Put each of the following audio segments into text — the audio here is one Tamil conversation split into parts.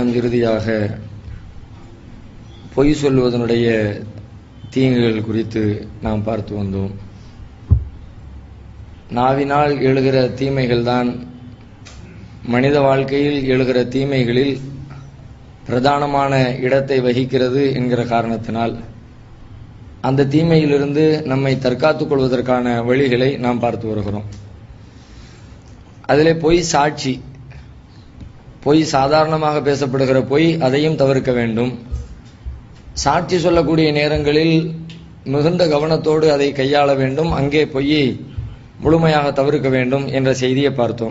நாம் இறுதியாக பொய் சொல்வதனுடைய தீங்குகள் குறித்து நாம் பார்த்து வந்தோம் நாவினால் எழுகிற தீமைகள் தான் மனித வாழ்க்கையில் எழுகிற தீமைகளில் பிரதானமான இடத்தை வகிக்கிறது என்கிற காரணத்தினால் அந்த தீமையிலிருந்து நம்மை தற்காத்துக் கொள்வதற்கான வழிகளை நாம் பார்த்து வருகிறோம் அதிலே பொய் சாட்சி பொய் சாதாரணமாக பேசப்படுகிற பொய் அதையும் தவிர்க்க வேண்டும் சாட்சி சொல்லக்கூடிய நேரங்களில் மிகுந்த கவனத்தோடு அதை கையாள வேண்டும் அங்கே பொய்யை முழுமையாக தவிர்க்க வேண்டும் என்ற செய்தியை பார்த்தோம்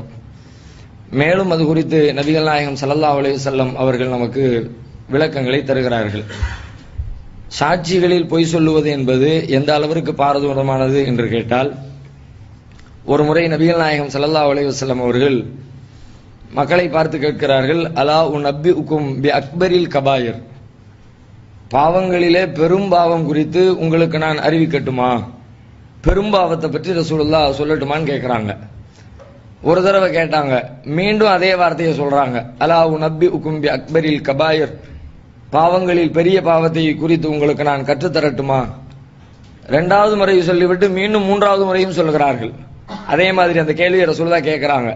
மேலும் அது குறித்து நபிகள் நாயகம் சல்லல்லா அலைஹி வஸல்லம் அவர்கள் நமக்கு விளக்கங்களை தருகிறார்கள் சாட்சிகளில் பொய் சொல்லுவது என்பது எந்த அளவிற்கு பாரதூரமானது என்று கேட்டால் ஒரு முறை நபிகள் நாயகம் சல்லல்லா அலைஹி வஸல்லம் அவர்கள் மக்களை பார்த்து கேட்கிறார்கள் அலா உன் அப்பி உக்கும் பி அக்பரில் கபாயர் பாவங்களிலே பெரும் பாவம் குறித்து உங்களுக்கு நான் அறிவிக்கட்டுமா பெரும்பாவத்தை பற்றி ரசூலுல்லா சொல்லட்டுமான்னு கேட்கிறாங்க ஒரு தடவை கேட்டாங்க மீண்டும் அதே வார்த்தையை சொல்றாங்க அலா உனப்பி உக்கும்பி அக்பரில் கபாயர் பாவங்களில் பெரிய பாவத்தை குறித்து உங்களுக்கு நான் கற்றுத்தரட்டுமா ரெண்டாவது முறை சொல்லிவிட்டு மீண்டும் மூன்றாவது முறையும் சொல்கிறார்கள் அதே மாதிரி அந்த கேள்வியை ரசூலுல்லா கேட்கிறாங்க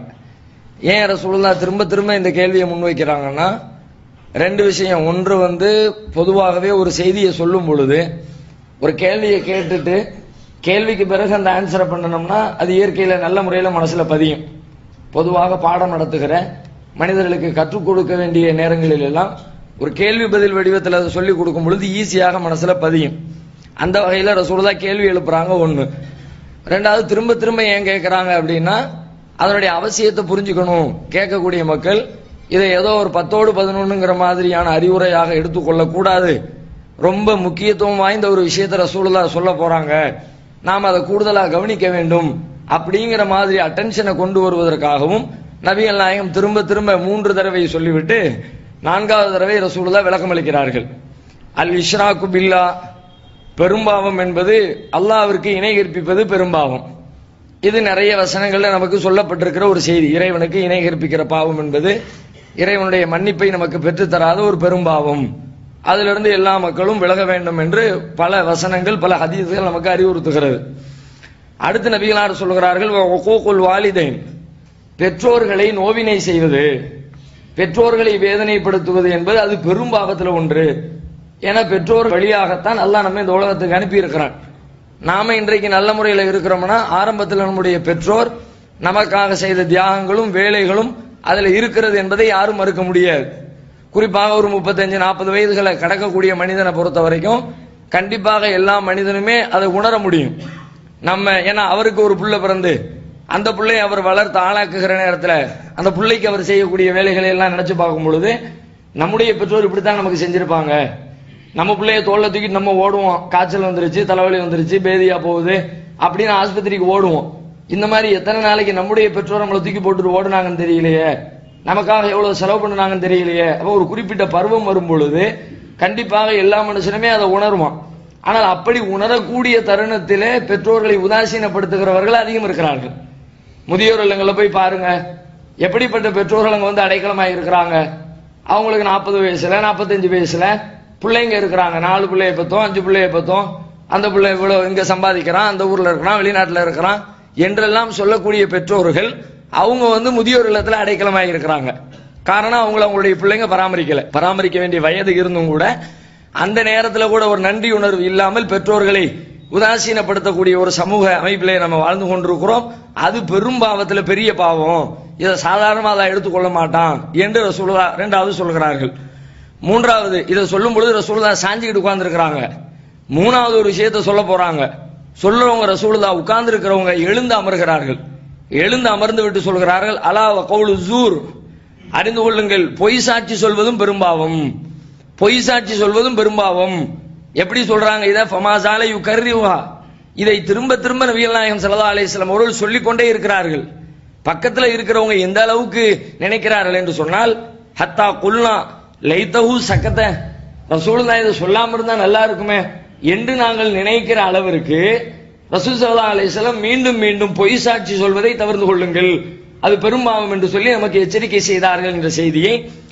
ஏன் ரசூலுல்லா திரும்ப திரும்ப இந்த கேள்வியை முன்வைக்கிறாங்கன்னா ரெண்டு விஷயம் ஒன்று வந்து பொதுவாகவே ஒரு செய்தியை சொல்லும் பொழுது ஒரு கேள்வியை கேட்டுட்டு கேள்விக்கு பிறகு அந்த ஆன்சரை பண்ணணும்னா அது இயற்கையில நல்ல முறையில மனசுல பதியும் பொதுவாக பாடம் நடத்துகிற மனிதர்களுக்கு கற்றுக் கொடுக்க வேண்டிய நேரங்களில் எல்லாம் ஒரு கேள்வி பதில் வடிவத்தில் அதை சொல்லிக் கொடுக்கும் பொழுது ஈஸியாக மனசுல பதியும் அந்த வகையில ரசூலுல்லா கேள்வி எழுப்புறாங்க ஒண்ணு ரெண்டாவது திரும்ப திரும்ப ஏன் கேட்கறாங்க அப்படின்னா அதனுடைய அவசியத்தை புரிஞ்சுக்கணும் கேட்கக்கூடிய மக்கள் இதை ஏதோ ஒரு பத்தோடு பதினொன்னுங்கிற மாதிரியான அறிவுரையாக எடுத்துக்கொள்ள கூடாது ரொம்ப முக்கியத்துவம் வாய்ந்த ஒரு விஷயத்தை ரசூலுல்லா சொல்ல போறாங்க நாம் அதை கூடுதலா கவனிக்க வேண்டும் அப்படிங்கிற மாதிரி அட்டென்ஷனை கொண்டு வருவதற்காகவும் நபிகள் நாயகம் திரும்ப திரும்ப மூன்று தடவை சொல்லிவிட்டு நான்காவது தடவை ரசூலுல்லா விளக்கம் அளிக்கிறார்கள் அல் இஷ்ராக்கு பில்லா பெரும்பாவம் என்பது அல்லாவிற்கு இணை கற்பிப்பது பெரும்பாவம் இது நிறைய வசனங்கள்ல நமக்கு சொல்லப்பட்டிருக்கிற ஒரு செய்தி இறைவனுக்கு இணை கற்பிக்கிற பாவம் என்பது இறைவனுடைய மன்னிப்பை நமக்கு பெற்றுத்தராத ஒரு பெரும்பாவம் அதிலிருந்து எல்லா மக்களும் விலக வேண்டும் என்று பல வசனங்கள் பல ஹதீஸ்கள் நமக்கு அறிவுறுத்துகிறது அடுத்து நபிகளார் சொல்கிறார்கள் ஒகோக்குல் வாலிதைன் பெற்றோர்களை நோவினை செய்வது பெற்றோர்களை வேதனைப்படுத்துவது என்பது அது பெரும் பாவத்தில் ஒன்று என பெற்றோர் வழியாகத்தான் அல்லாஹ் நம்ம இந்த உலகத்துக்கு அனுப்பி இருக்கிறான் நாம இன்றைக்கு நல்ல முறையில் இருக்கிறோம்னா ஆரம்பத்தில் நம்முடைய பெற்றோர் நமக்காக செய்த தியாகங்களும் வேலைகளும் அதுல இருக்கிறது என்பதை யாரும் மறுக்க முடியாது குறிப்பாக ஒரு முப்பத்தஞ்சு நாற்பது வயதுகளை கடக்கக்கூடிய மனிதனை பொறுத்த வரைக்கும் கண்டிப்பாக எல்லா மனிதனுமே அதை உணர முடியும் நம்ம ஏன்னா அவருக்கு ஒரு புள்ள பிறந்து அந்த பிள்ளையை அவர் வளர்த்து ஆளாக்குகிற நேரத்தில் அந்த பிள்ளைக்கு அவர் செய்யக்கூடிய வேலைகளை எல்லாம் நினைச்சு பார்க்கும் பொழுது நம்முடைய பெற்றோர் இப்படித்தான் நமக்கு செஞ்சிருப்பாங்க நம்ம பிள்ளைய தோல்ல தூக்கிட்டு நம்ம ஓடுவோம் காய்ச்சல் வந்துருச்சு தலைவலி வந்துருச்சு பேதியா போகுது அப்படின்னு ஆஸ்பத்திரிக்கு ஓடுவோம் இந்த மாதிரி எத்தனை நாளைக்கு நம்முடைய பெற்றோர் நம்மளை தூக்கி போட்டுட்டு ஓடுனாங்கன்னு தெரியலையே நமக்காக எவ்வளவு செலவு பண்ணுனாங்கன்னு தெரியலையே அப்போ ஒரு குறிப்பிட்ட பருவம் வரும் பொழுது கண்டிப்பாக எல்லா மனுஷனுமே அதை உணருவான் ஆனால் அப்படி உணரக்கூடிய தருணத்திலே பெற்றோர்களை உதாசீனப்படுத்துகிறவர்கள் அதிகம் இருக்கிறார்கள் முதியோர் இல்லங்களில் போய் பாருங்க எப்படிப்பட்ட பெற்றோர்கள் அங்க வந்து அடைக்கலமாக இருக்கிறாங்க அவங்களுக்கு நாற்பது வயசுல நாற்பத்தஞ்சு வயசுல பிள்ளைங்க இருக்கிறாங்க நாலு பிள்ளைய பத்தோம் அஞ்சு பிள்ளைய பத்தோம் அந்த பிள்ளை இவ்வளவு இங்க சம்பாதிக்கிறான் அந்த ஊர்ல இருக்கிறான் வெளிநாட்டுல இருக்கிறான் என்றெல்லாம் சொல்லக்கூடிய பெற்றோர்கள் அவங்க வந்து முதியோர் இல்லத்துல அடைக்கலமாக இருக்கிறாங்க காரணம் அவங்கள அவங்களுடைய பிள்ளைங்க பராமரிக்கல பராமரிக்க வேண்டிய வயது இருந்தும் கூட அந்த நேரத்துல கூட ஒரு நன்றி உணர்வு இல்லாமல் பெற்றோர்களை உதாசீனப்படுத்தக்கூடிய ஒரு சமூக அமைப்பிலே நம்ம வாழ்ந்து கொண்டிருக்கிறோம் அது பெரும் பாவத்துல பெரிய பாவம் இதை சாதாரணமா அதை எடுத்துக்கொள்ள மாட்டான் என்று ரசூலுல்லா இரண்டாவது சொல்கிறார்கள் மூன்றாவது இதை சொல்லும் பொழுது ரசூலுல்லா சாஞ்சிக்கிட்டு உட்கார்ந்து இருக்கிறாங்க மூணாவது ஒரு விஷயத்தை சொல்ல போறாங்க சொல்றவங்க ரசூலுல்லா உட்கார்ந்து இருக்கிறவங்க எழுந்து அமர்கிறார்கள் எழுந்து அமர்ந்து விட்டு சொல்கிறார்கள் அலா கவுலு ஜூர் அறிந்து கொள்ளுங்கள் பொய் சாட்சி சொல்வதும் பெரும்பாவம் பொய் சாட்சி சொல்வதும் பெரும்பாவம் எப்படி சொல்றாங்க இதை ஃபமாசாலை யு கர்ரிவா இதை திரும்ப திரும்ப நபிகள் நாயகம் ஸல்லல்லாஹு அலைஹி வஸல்லம் அவர்கள் சொல்லிக் கொண்டே இருக்கிறார்கள் பக்கத்துல இருக்கிறவங்க எந்த அளவுக்கு நினைக்கிறார்கள் என்று சொன்னால் ஹத்தா குல்னா லைத்தஹு சக்கத்த ரசூலுல்லாஹ் இதை சொல்லாம இருந்தா நல்லா இருக்குமே என்று நாங்கள் நினைக்கிற அளவிற்கு ரசூல் ஸல்லல்லாஹு அலைஹி வஸல்லம் மீண்டும் மீண்டும் பொய் சாட்சி சொல்வதை தவிர்த்து கொள்ளுங்கள் அது பெரும்பாவம் என்று சொல்லி நமக்கு எச்சரிக்கை செய்தார்கள் என்ற செய்தியை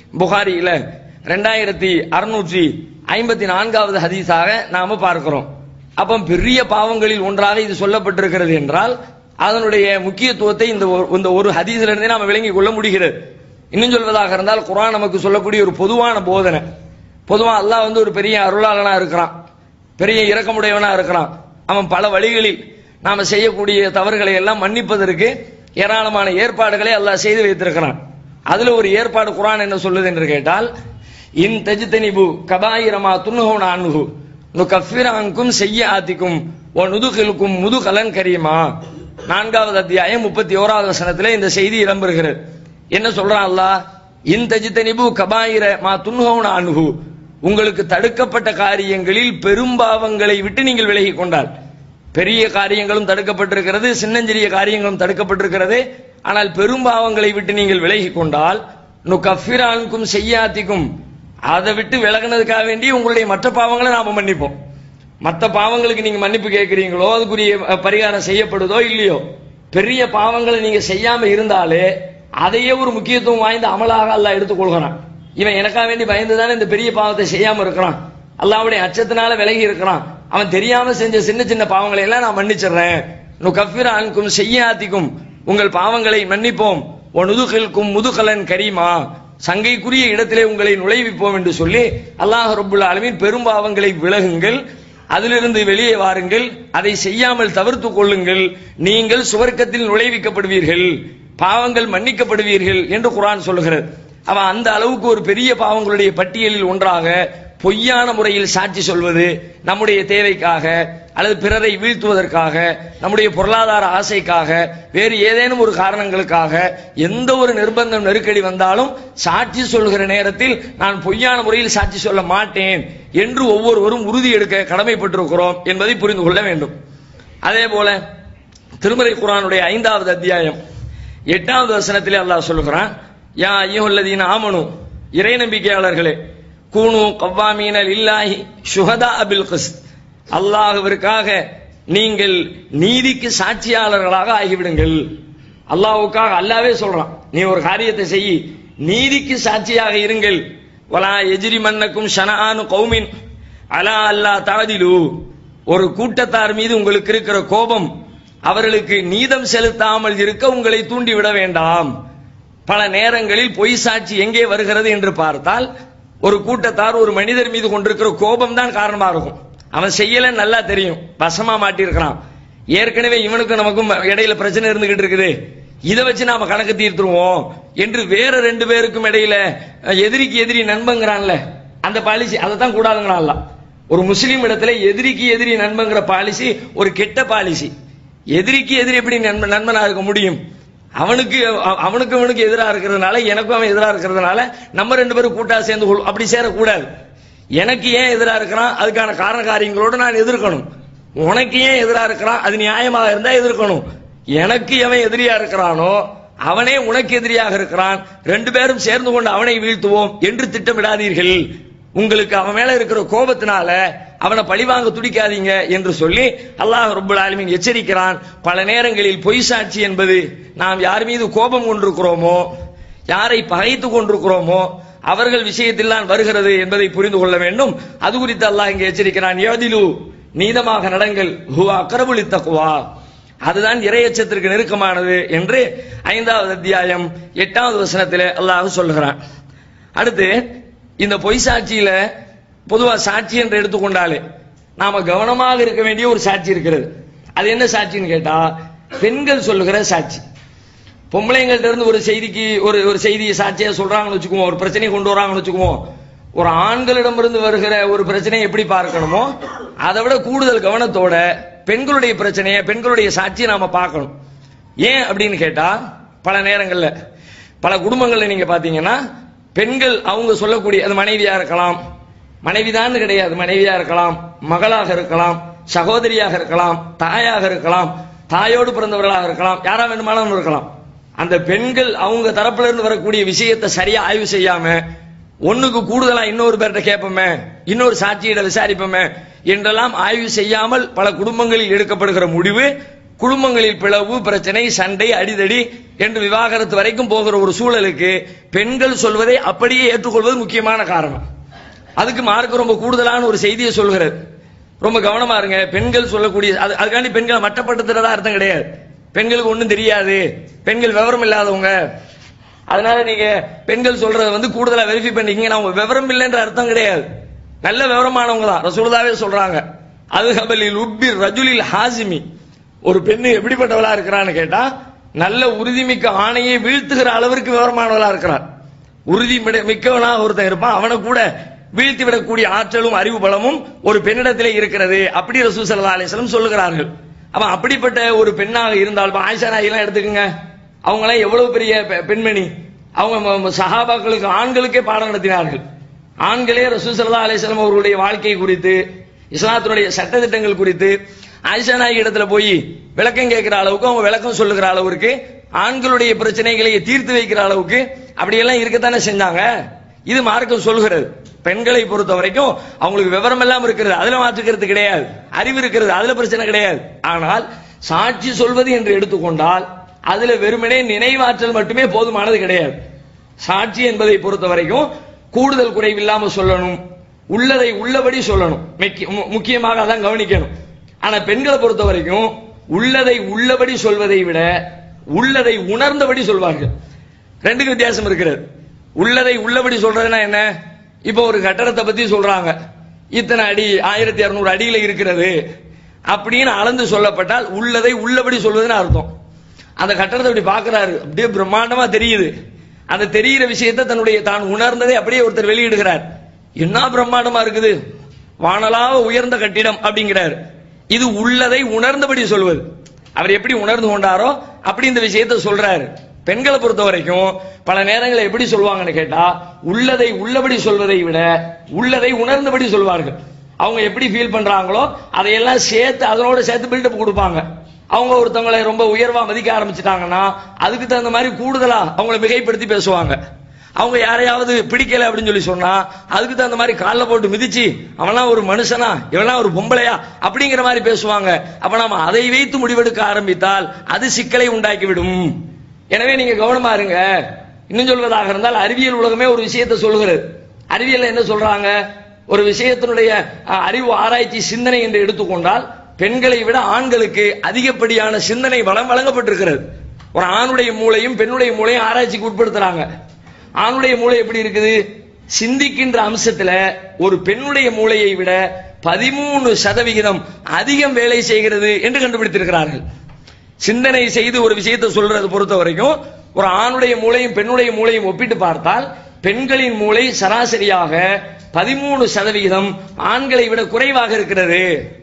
புகாரியில ரெண்டாயிரத்தி அறுநூற்றி ஐம்பத்தி நான்காவது ஹதீஸாக நாம பார்க்கிறோம் அப்ப பெரிய பாவங்களில் ஒன்றாக இது சொல்லப்பட்டிருக்கிறது என்றால் அதனுடைய முக்கியத்துவத்தை இந்த ஒரு- இந்த ஒரு ஹதீஸ்ல இருந்தே நாம விளங்கிக் கொள்ள முடிகிறது இன்னும் சொல்வதாக இருந்தால் குர்ஆன் நமக்கு சொல்லக்கூடிய ஒரு பொதுவான போதனை பொதுவா அல்லாஹ் வந்து ஒரு பெரிய அருளாளனா இருக்கிறான் பெரிய இரக்கமுடையவனா இருக்கிறான் அவன் பல வழிகளில் நாம செய்யக்கூடிய தவறுகளை எல்லாம் மன்னிப்பதற்கு ஏராளமான ஏற்பாடுகளை அல்லாஹ் செய்து வைத்திருக்கிறான் அதுல ஒரு ஏற்பாடு குர்ஆன் என்ன சொல்லுது என்று கேட்டால் இன் தஜ்தனிபு கபாயிரமா துன்ஹுன அன்ஹு நுகஃபிர அன்கும் செய்யாத்திக்கும் ஒ நுதுகிலுக்கும் முதுகலன் கரீமா நான்காவது அத்தியாயம் முப்பத்தி ஓராவது வசனத்திலே இந்த செய்தி இடம்பெறுகிறது என்ன சொல்றான் அல்லாஹ் இன் தஜ்தனிபு கபாயிர மா துன்ஹுன அன்ஹு உங்களுக்கு தடுக்கப்பட்ட காரியங்களில் பெரும்பாவங்களை விட்டு நீங்கள் விலகிக் கொண்டால் பெரிய காரியங்களும் தடுக்கப்பட்டிருக்கிறது சின்னஞ்சிறிய காரியங்களும் தடுக்கப்பட்டிருக்கிறது ஆனால் பெரும்பாவங்களை விட்டு நீங்கள் விலகிக் கொண்டால் நுகஃபிரான்கும் செய்யாத்திக்கும் அதை விட்டு விலகினதுக்காக வேண்டி உங்களுடைய மற்ற பாவங்களை நாம மன்னிப்போம் மற்ற பாவங்களுக்கு நீங்க மன்னிப்பு கேட்கிறீங்களோ அதுக்குரிய அஹ், பரிகாரம் செய்யப்படுதோ இல்லையோ பெரிய பாவங்களை நீங்க செய்யாம இருந்தாலே அதையே ஒரு முக்கியத்துவம் வாய்ந்த அமலாக அல்லாஹ் எடுத்துக்கொள்கிறான் இவன் எனக்காக வேண்டி பயந்துதானே இந்த பெரிய பாவத்தை செய்யாம இருக்கிறான் அல்லாஹ்வுடைய அச்சத்தினால விலகி இருக்கிறான் அவன் தெரியாம செஞ்ச சின்ன சின்ன பாவங்களை எல்லாம் நான் மன்னிச்சிடுறேன் நுகஃபிர அன்கும் செய்யாத்திக்கும் உங்கள் பாவங்களை மன்னிப்போம் ஒனுதுகில்கும் முதுகலன் கரீமா சங்கைக்குரிய இடத்திலே உங்களை நுழைவிப்போம் என்று சொல்லி அல்லாஹ் ரப்புல் ஆலமீன் பெரும் பாவங்களை விலகுங்கள் அதிலிருந்து வெளியே வாருங்கள் அதை செய்யாமல் தவிர்த்துக் கொள்ளுங்கள் நீங்கள் சுவர்க்கத்தில் நுழைவிக்கப்படுவீர்கள் பாவங்கள் மன்னிக்கப்படுவீர்கள் என்று குர்ஆன் சொல்லுகிறது அவன் அந்த அளவுக்கு ஒரு பெரிய பாவங்களுடைய பட்டியலில் ஒன்றாக பொய்யான முறையில் சாட்சி சொல்வது நம்முடைய தேவைக்காக அல்லது பிறரை வீழ்த்துவதற்காக நம்முடைய பொருளாதார ஆசைக்காக வேறு ஏதேனும் ஒரு காரணங்களுக்காக எந்த ஒரு நிர்பந்தம் நெருக்கடி வந்தாலும் சாட்சி சொல்கிற நேரத்தில் நான் பொய்யான முறையில் சாட்சி சொல்ல மாட்டேன் என்று ஒவ்வொருவரும் உறுதி எடுக்க கடமைப்பட்டிருக்கிறோம் என்பதை புரிந்து கொள்ள வேண்டும் அதே போல திருமலை குர்ஆனுடைய ஐந்தாவது அத்தியாயம் எட்டாவது வசனத்திலே அல்லாஹ் சொல்லுகிறான் யா ஐயுல்லதீன ஆமனு இறை நம்பிக்கையாளர்களே கூனு கவ்வாமீனல் இல்லாஹி ஷுஹதா அபில் கிஸ்த் அல்லாஹ்விற்காக நீங்கள் நீதிக்கு சாட்சியாளர்களாக ஆகிவிடுங்கள் அல்லாஹ்வுக்காக அல்லாவே சொல்றான் நீ ஒரு காரியத்தை செய் நீதிக்கு சாட்சியாக இருங்கள் வலா எஜிரி மன்னக்கும் ஷனானு கௌமின் அலா அல்லா தாதிலு ஒரு கூட்டத்தார் மீது உங்களுக்கு இருக்கிற கோபம் அவர்களுக்கு நீதம் செலுத்தாமல் இருக்க உங்களை தூண்டிவிட வேண்டாம் பல நேரங்களில் பொய் சாட்சி எங்கே வருகிறது என்று பார்த்தால் ஒரு கூட்டத்தார் ஒரு மனிதர் மீது கொண்டிருக்கிற கோபம் தான் காரணமா இருக்கும் அவன் செய்யலன்னு நல்லா தெரியும் வசமா மாட்டியிருக்கிறான் ஏற்கனவே இவனுக்கும் நமக்கும் இடையில பிரச்சனை இருந்துகிட்டு இருக்குது இதை வச்சு நாம கணக்கு தீர்த்துருவோம் என்று வேற ரெண்டு பேருக்கும் இடையில அஹ், எதிரிக்கு எதிரி நண்பங்கிறான்ல அந்த பாலிசி அதை தான் கூடாதுங்கிறான்ல ஒரு முஸ்லீம் இடத்துல எதிரிக்கு எதிரி நண்பங்கிற பாலிசி ஒரு கெட்ட பாலிசி எதிரிக்கு எதிரி எப்படி நண்பன் நண்பனா இருக்க முடியும் அவனுக்கு அவ- அவனுக்கு அவனுக்கு எதிரா இருக்கிறதுனால எனக்கும் அவன் எதிரா இருக்கிறதுனால நம்ம ரெண்டு பேரும் கூட்டா சேர்ந்து கொள் அப்படி சேரக்கூடாது எனக்கு ஏன் எதிரா இருக்கிறான் அதுக்கான காரண காரியங்களோடு நான் எதிர்க்கணும் உனக்கு ஏன் எதிரா இருக்கிறான் அது நியாயமாக இருந்தா எதிர்க்கணும் எனக்கு எவன் எதிரியா இருக்கிறானோ அவனே உனக்கு எதிரியாக இருக்கிறான் ரெண்டு பேரும் சேர்ந்து கொண்டு அவனை வீழ்த்துவோம் என்று திட்டமிடாதீர்கள் உங்களுக்கு அவன் மேல இருக்கிற கோபத்தினால அவனை பழிவாங்க துடிக்காதீங்க என்று சொல்லி அல்லாஹ் ரப்பல் ஆலமீன் எச்சரிக்கிறான் பல நேரங்களில் பொய் சாட்சி என்பது நாம் யார் மீது கோபம் கொண்டிருக்கிறோமோ யாரை பகைத்துக் கொண்டிருக்கிறோமோ அவர்கள் விஷயத்தில் தான் வருகிறது என்பதை புரிந்து கொள்ள வேண்டும் அது குறித்து அல்லாஹ் இங்கே எச்சரிக்கிறான் யோதிலு நீதமாக நடங்கள் ஹுவா அக்கரபுலி தக்குவா அதுதான் இறையச்சத்திற்கு நெருக்கமானது என்று ஐந்தாவது அத்தியாயம் எட்டாவது வசனத்திலே அல்லாஹ் சொல்லுகிறான் அடுத்து இந்த பொய் சாட்சியில பொதுவா சாட்சி என்று எடுத்துக்கொண்டாலே நாம கவனமாக இருக்க வேண்டிய ஒரு சாட்சி இருக்கிறது அது என்ன சாட்சின்னு கேட்டா பெண்கள் சொல்லுகிற சாட்சி பொம்பளைங்கள்ட்ட இருந்து ஒரு செய்திக்கு ஒரு ஒரு செய்தியை சாட்சியா சொல்றாங்கன்னு வச்சுக்குவோம் ஒரு பிரச்சனையை கொண்டு வராங்கன்னு வச்சுக்குவோம் ஒரு ஆண்களிடமிருந்து வருகிற ஒரு பிரச்சனையை எப்படி பார்க்கணுமோ அதை விட கூடுதல் கவனத்தோட பெண்களுடைய பிரச்சனையை பெண்களுடைய சாட்சியை நாம பார்க்கணும் ஏன் அப்படின்னு கேட்டா பல நேரங்கள்ல பல குடும்பங்கள்ல நீங்க பாத்தீங்கன்னா பெண்கள் அவங்க சொல்லக்கூடிய அது மனைவியா இருக்கலாம் மனைவிதான் கிடையாது மனைவியா இருக்கலாம் மகளாக இருக்கலாம் சகோதரியாக இருக்கலாம் தாயாக இருக்கலாம் தாயோடு பிறந்தவர்களாக இருக்கலாம் யாரா வேண்டுமானாலும் இருக்கலாம் அந்த பெண்கள் அவங்க தரப்புல இருந்து வரக்கூடிய விஷயத்தை சரியா ஆய்வு செய்யாம ஒண்ணுக்கு கூடுதலா இன்னொரு பேர்கிட்ட கேட்போமே இன்னொரு சாட்சியிட விசாரிப்போமே என்றெல்லாம் ஆய்வு செய்யாமல் பல குடும்பங்களில் எடுக்கப்படுகிற முடிவு குடும்பங்களில் பிளவு பிரச்சனை சண்டை அடிதடி என்று விவாகரத்து வரைக்கும் போகிற ஒரு சூழலுக்கு பெண்கள் சொல்வதை அப்படியே ஏற்றுக்கொள்வது முக்கியமான காரணம் அதுக்கு மார்க்க ரொம்ப கூடுதலான ஒரு செய்தியை சொல்கிறது ரொம்ப கவனமா இருங்க பெண்கள் சொல்லக்கூடிய அது அதுக்காண்டி பெண்களை மட்டப்படுத்துறதா அர்த்தம் கிடையாது பெண்களுக்கு ஒண்ணும் தெரியாது பெண்கள் விவரம் இல்லாதவங்க அதனால நீங்க பெண்கள் சொல்றத வந்து கூடுதலா வெரிஃபை பண்ணிக்கங்க நான் உங்க விவரம் இல்லைன்ற அர்த்தம் கிடையாது நல்ல விவரமானவங்க தான் ரசூலுதாவே சொல்றாங்க அல்ஹபலில் உப்பி ரஜுலில் ஹாசிமி ஒரு பெண்ணு எப்படிப்பட்டவளா இருக்கிறான்னு கேட்டா நல்ல உறுதிமிக்க ஆணையை வீழ்த்துகிற அளவிற்கு விவரமானவளா இருக்கிறார் உறுதி மிட- மிக்கவனா ஒருத்தன் இருப்பான் அவனை கூட வீழ்த்தி விடக்கூடிய ஆற்றலும் அறிவு பலமும் ஒரு பெண்ணிடத்திலே இருக்கிறது அப்படி ரசூ சல்லா அலிஸ்லம் சொல்லுகிறார்கள் அவன் அப்படிப்பட்ட ஒரு பெண்ணாக இருந்தால் இப்ப ஆயிஷா நாயெல்லாம் எடுத்துக்கங்க அவங்க எல்லாம் எவ்வளவு பெரிய பெ- பெண்மணி அவங்க ம- ம- சஹாபாக்களுக்கு ஆண்களுக்கே பாடம் நடத்தினார்கள் ஆண்களே ரசூ சல்லா அலிஸ்லம் அவர்களுடைய வாழ்க்கை குறித்து இஸ்லாத்தினுடைய சட்டதிட்டங்கள் குறித்து ஆயிஷா நாயகி இடத்துல போய் விளக்கம் கேட்கிற அளவுக்கு அவங்க விளக்கம் சொல்லுகிற அளவுக்கு ஆண்களுடைய பிரச்சனைகளை தீர்த்து வைக்கிற அளவுக்கு அப்படியெல்லாம் இருக்கத்தானே செஞ்சாங்க இது மார்க்கம் சொல்கிறது பெண்களை பொறுத்த வரைக்கும் அவங்களுக்கு விவரம் எல்லாம் இருக்கிறது அதுல மாற்றுக்கிறது கிடையாது அறிவு இருக்கிறது அதுல பிரச்சனை கிடையாது ஆனால் சாட்சி சொல்வது என்று எடுத்துக்கொண்டால் அதுல வெறுமனே நினைவாற்றல் மட்டுமே போதுமானது கிடையாது சாட்சி என்பதை பொறுத்த வரைக்கும் கூடுதல் குறைவில்லாம சொல்லணும் உள்ளதை உள்ளபடி சொல்லணும் மிக்க- மு- முக்கியமாக அதான் கவனிக்கணும் ஆனா பெண்களை பொறுத்த வரைக்கும் உள்ளதை உள்ளபடி சொல்வதை விட உள்ளதை உணர்ந்தபடி சொல்வார்கள் ரெண்டுக்கு வித்தியாசம் இருக்கிறது உள்ளதை உள்ளபடி சொல்றதுன்னா என்ன இப்போ ஒரு கட்டடத்தை பத்தி சொல்றாங்க இத்தனை அடி ஆயிரத்தி இருநூறு அடியில இருக்கிறது அப்படின்னு அளந்து சொல்லப்பட்டால் உள்ளதை உள்ளபடி சொல்வதுன்னு அர்த்தம் அந்த கட்டடத்தை அப்படி பார்க்கறாரு அப்படியே பிரம்மாண்டமா தெரியுது அந்த தெரிகிற விஷயத்தை தன்னுடைய தான் உணர்ந்ததை அப்படியே ஒருத்தர் வெளியிடுகிறார் என்ன பிரம்மாண்டமா இருக்குது வானலாக உயர்ந்த கட்டிடம் அப்படிங்கிறார் இது உள்ளதை உணர்ந்தபடி சொல்வது அவர் எப்படி உணர்ந்து கொண்டாரோ அப்படி இந்த விஷயத்தை சொல்றாரு பெண்களை பொறுத்த வரைக்கும் பல நேரங்களில் எப்படி சொல்லுவாங்கன்னு கேட்டா உள்ளதை உள்ளபடி சொல்வதை விட உள்ளதை உணர்ந்தபடி சொல்வார்கள் அவங்க எப்படி ஃபீல் பண்றாங்களோ அதையெல்லாம் சேர்த்து அதனோட சேர்த்து பில்டப் கொடுப்பாங்க அவங்க ஒருத்தவங்களை ரொம்ப உயர்வா மதிக்க ஆரம்பிச்சிட்டாங்கன்னா அதுக்கு தகுந்த மாதிரி கூடுதலா அவங்கள மிகைப்படுத்தி பேசுவாங்க அவங்க யாரையாவது பிடிக்கல அப்படின்னு சொல்லி சொன்னா அதுக்கு தகுந்த மாதிரி கால்ல போட்டு மிதிச்சு அவன்லாம் ஒரு மனுஷனா இவன்லாம் ஒரு பொம்பளையா அப்படிங்கிற மாதிரி பேசுவாங்க அப்ப நாம அதை வைத்து முடிவெடுக்க ஆரம்பித்தால் அது சிக்கலை உண்டாக்கிவிடும் எனவே நீங்க கவனமா இருங்க இன்னும் சொல்வதாக இருந்தால் அறிவியல் உலகமே ஒரு விஷயத்தை சொல்லுகிறது அறிவியல்ல என்ன சொல்றாங்க ஒரு விஷயத்தினுடைய அஹ், அறிவு ஆராய்ச்சி சிந்தனை என்று எடுத்துக்கொண்டால் பெண்களை விட ஆண்களுக்கு அதிகப்படியான சிந்தனை வளம் வழங்கப்பட்டிருக்கிறது ஒரு ஆணுடைய மூளையும் பெண்ணுடைய மூளையும் ஆராய்ச்சிக்கு உட்படுத்துறாங்க ஆணுடைய மூளை எப்படி இருக்குது சிந்திக்கின்ற அம்சத்துல ஒரு பெண்ணுடைய மூளையை விட பதிமூணு சதவிகிதம் அதிகம் வேலை செய்கிறது என்று கண்டுபிடித்திருக்கிறார்கள் சிந்தனை செய்து ஒரு விஷயத்தை சொல்றது பொறுத்த வரைக்கும் ஒரு ஆணுடைய மூளையும் பெண்ணுடைய மூளையும் ஒப்பிட்டு பார்த்தால் பெண்களின் மூளை சராசரியாக பதிமூணு சதவிகிதம் ஆண்களை விட குறைவாக இருக்கிறது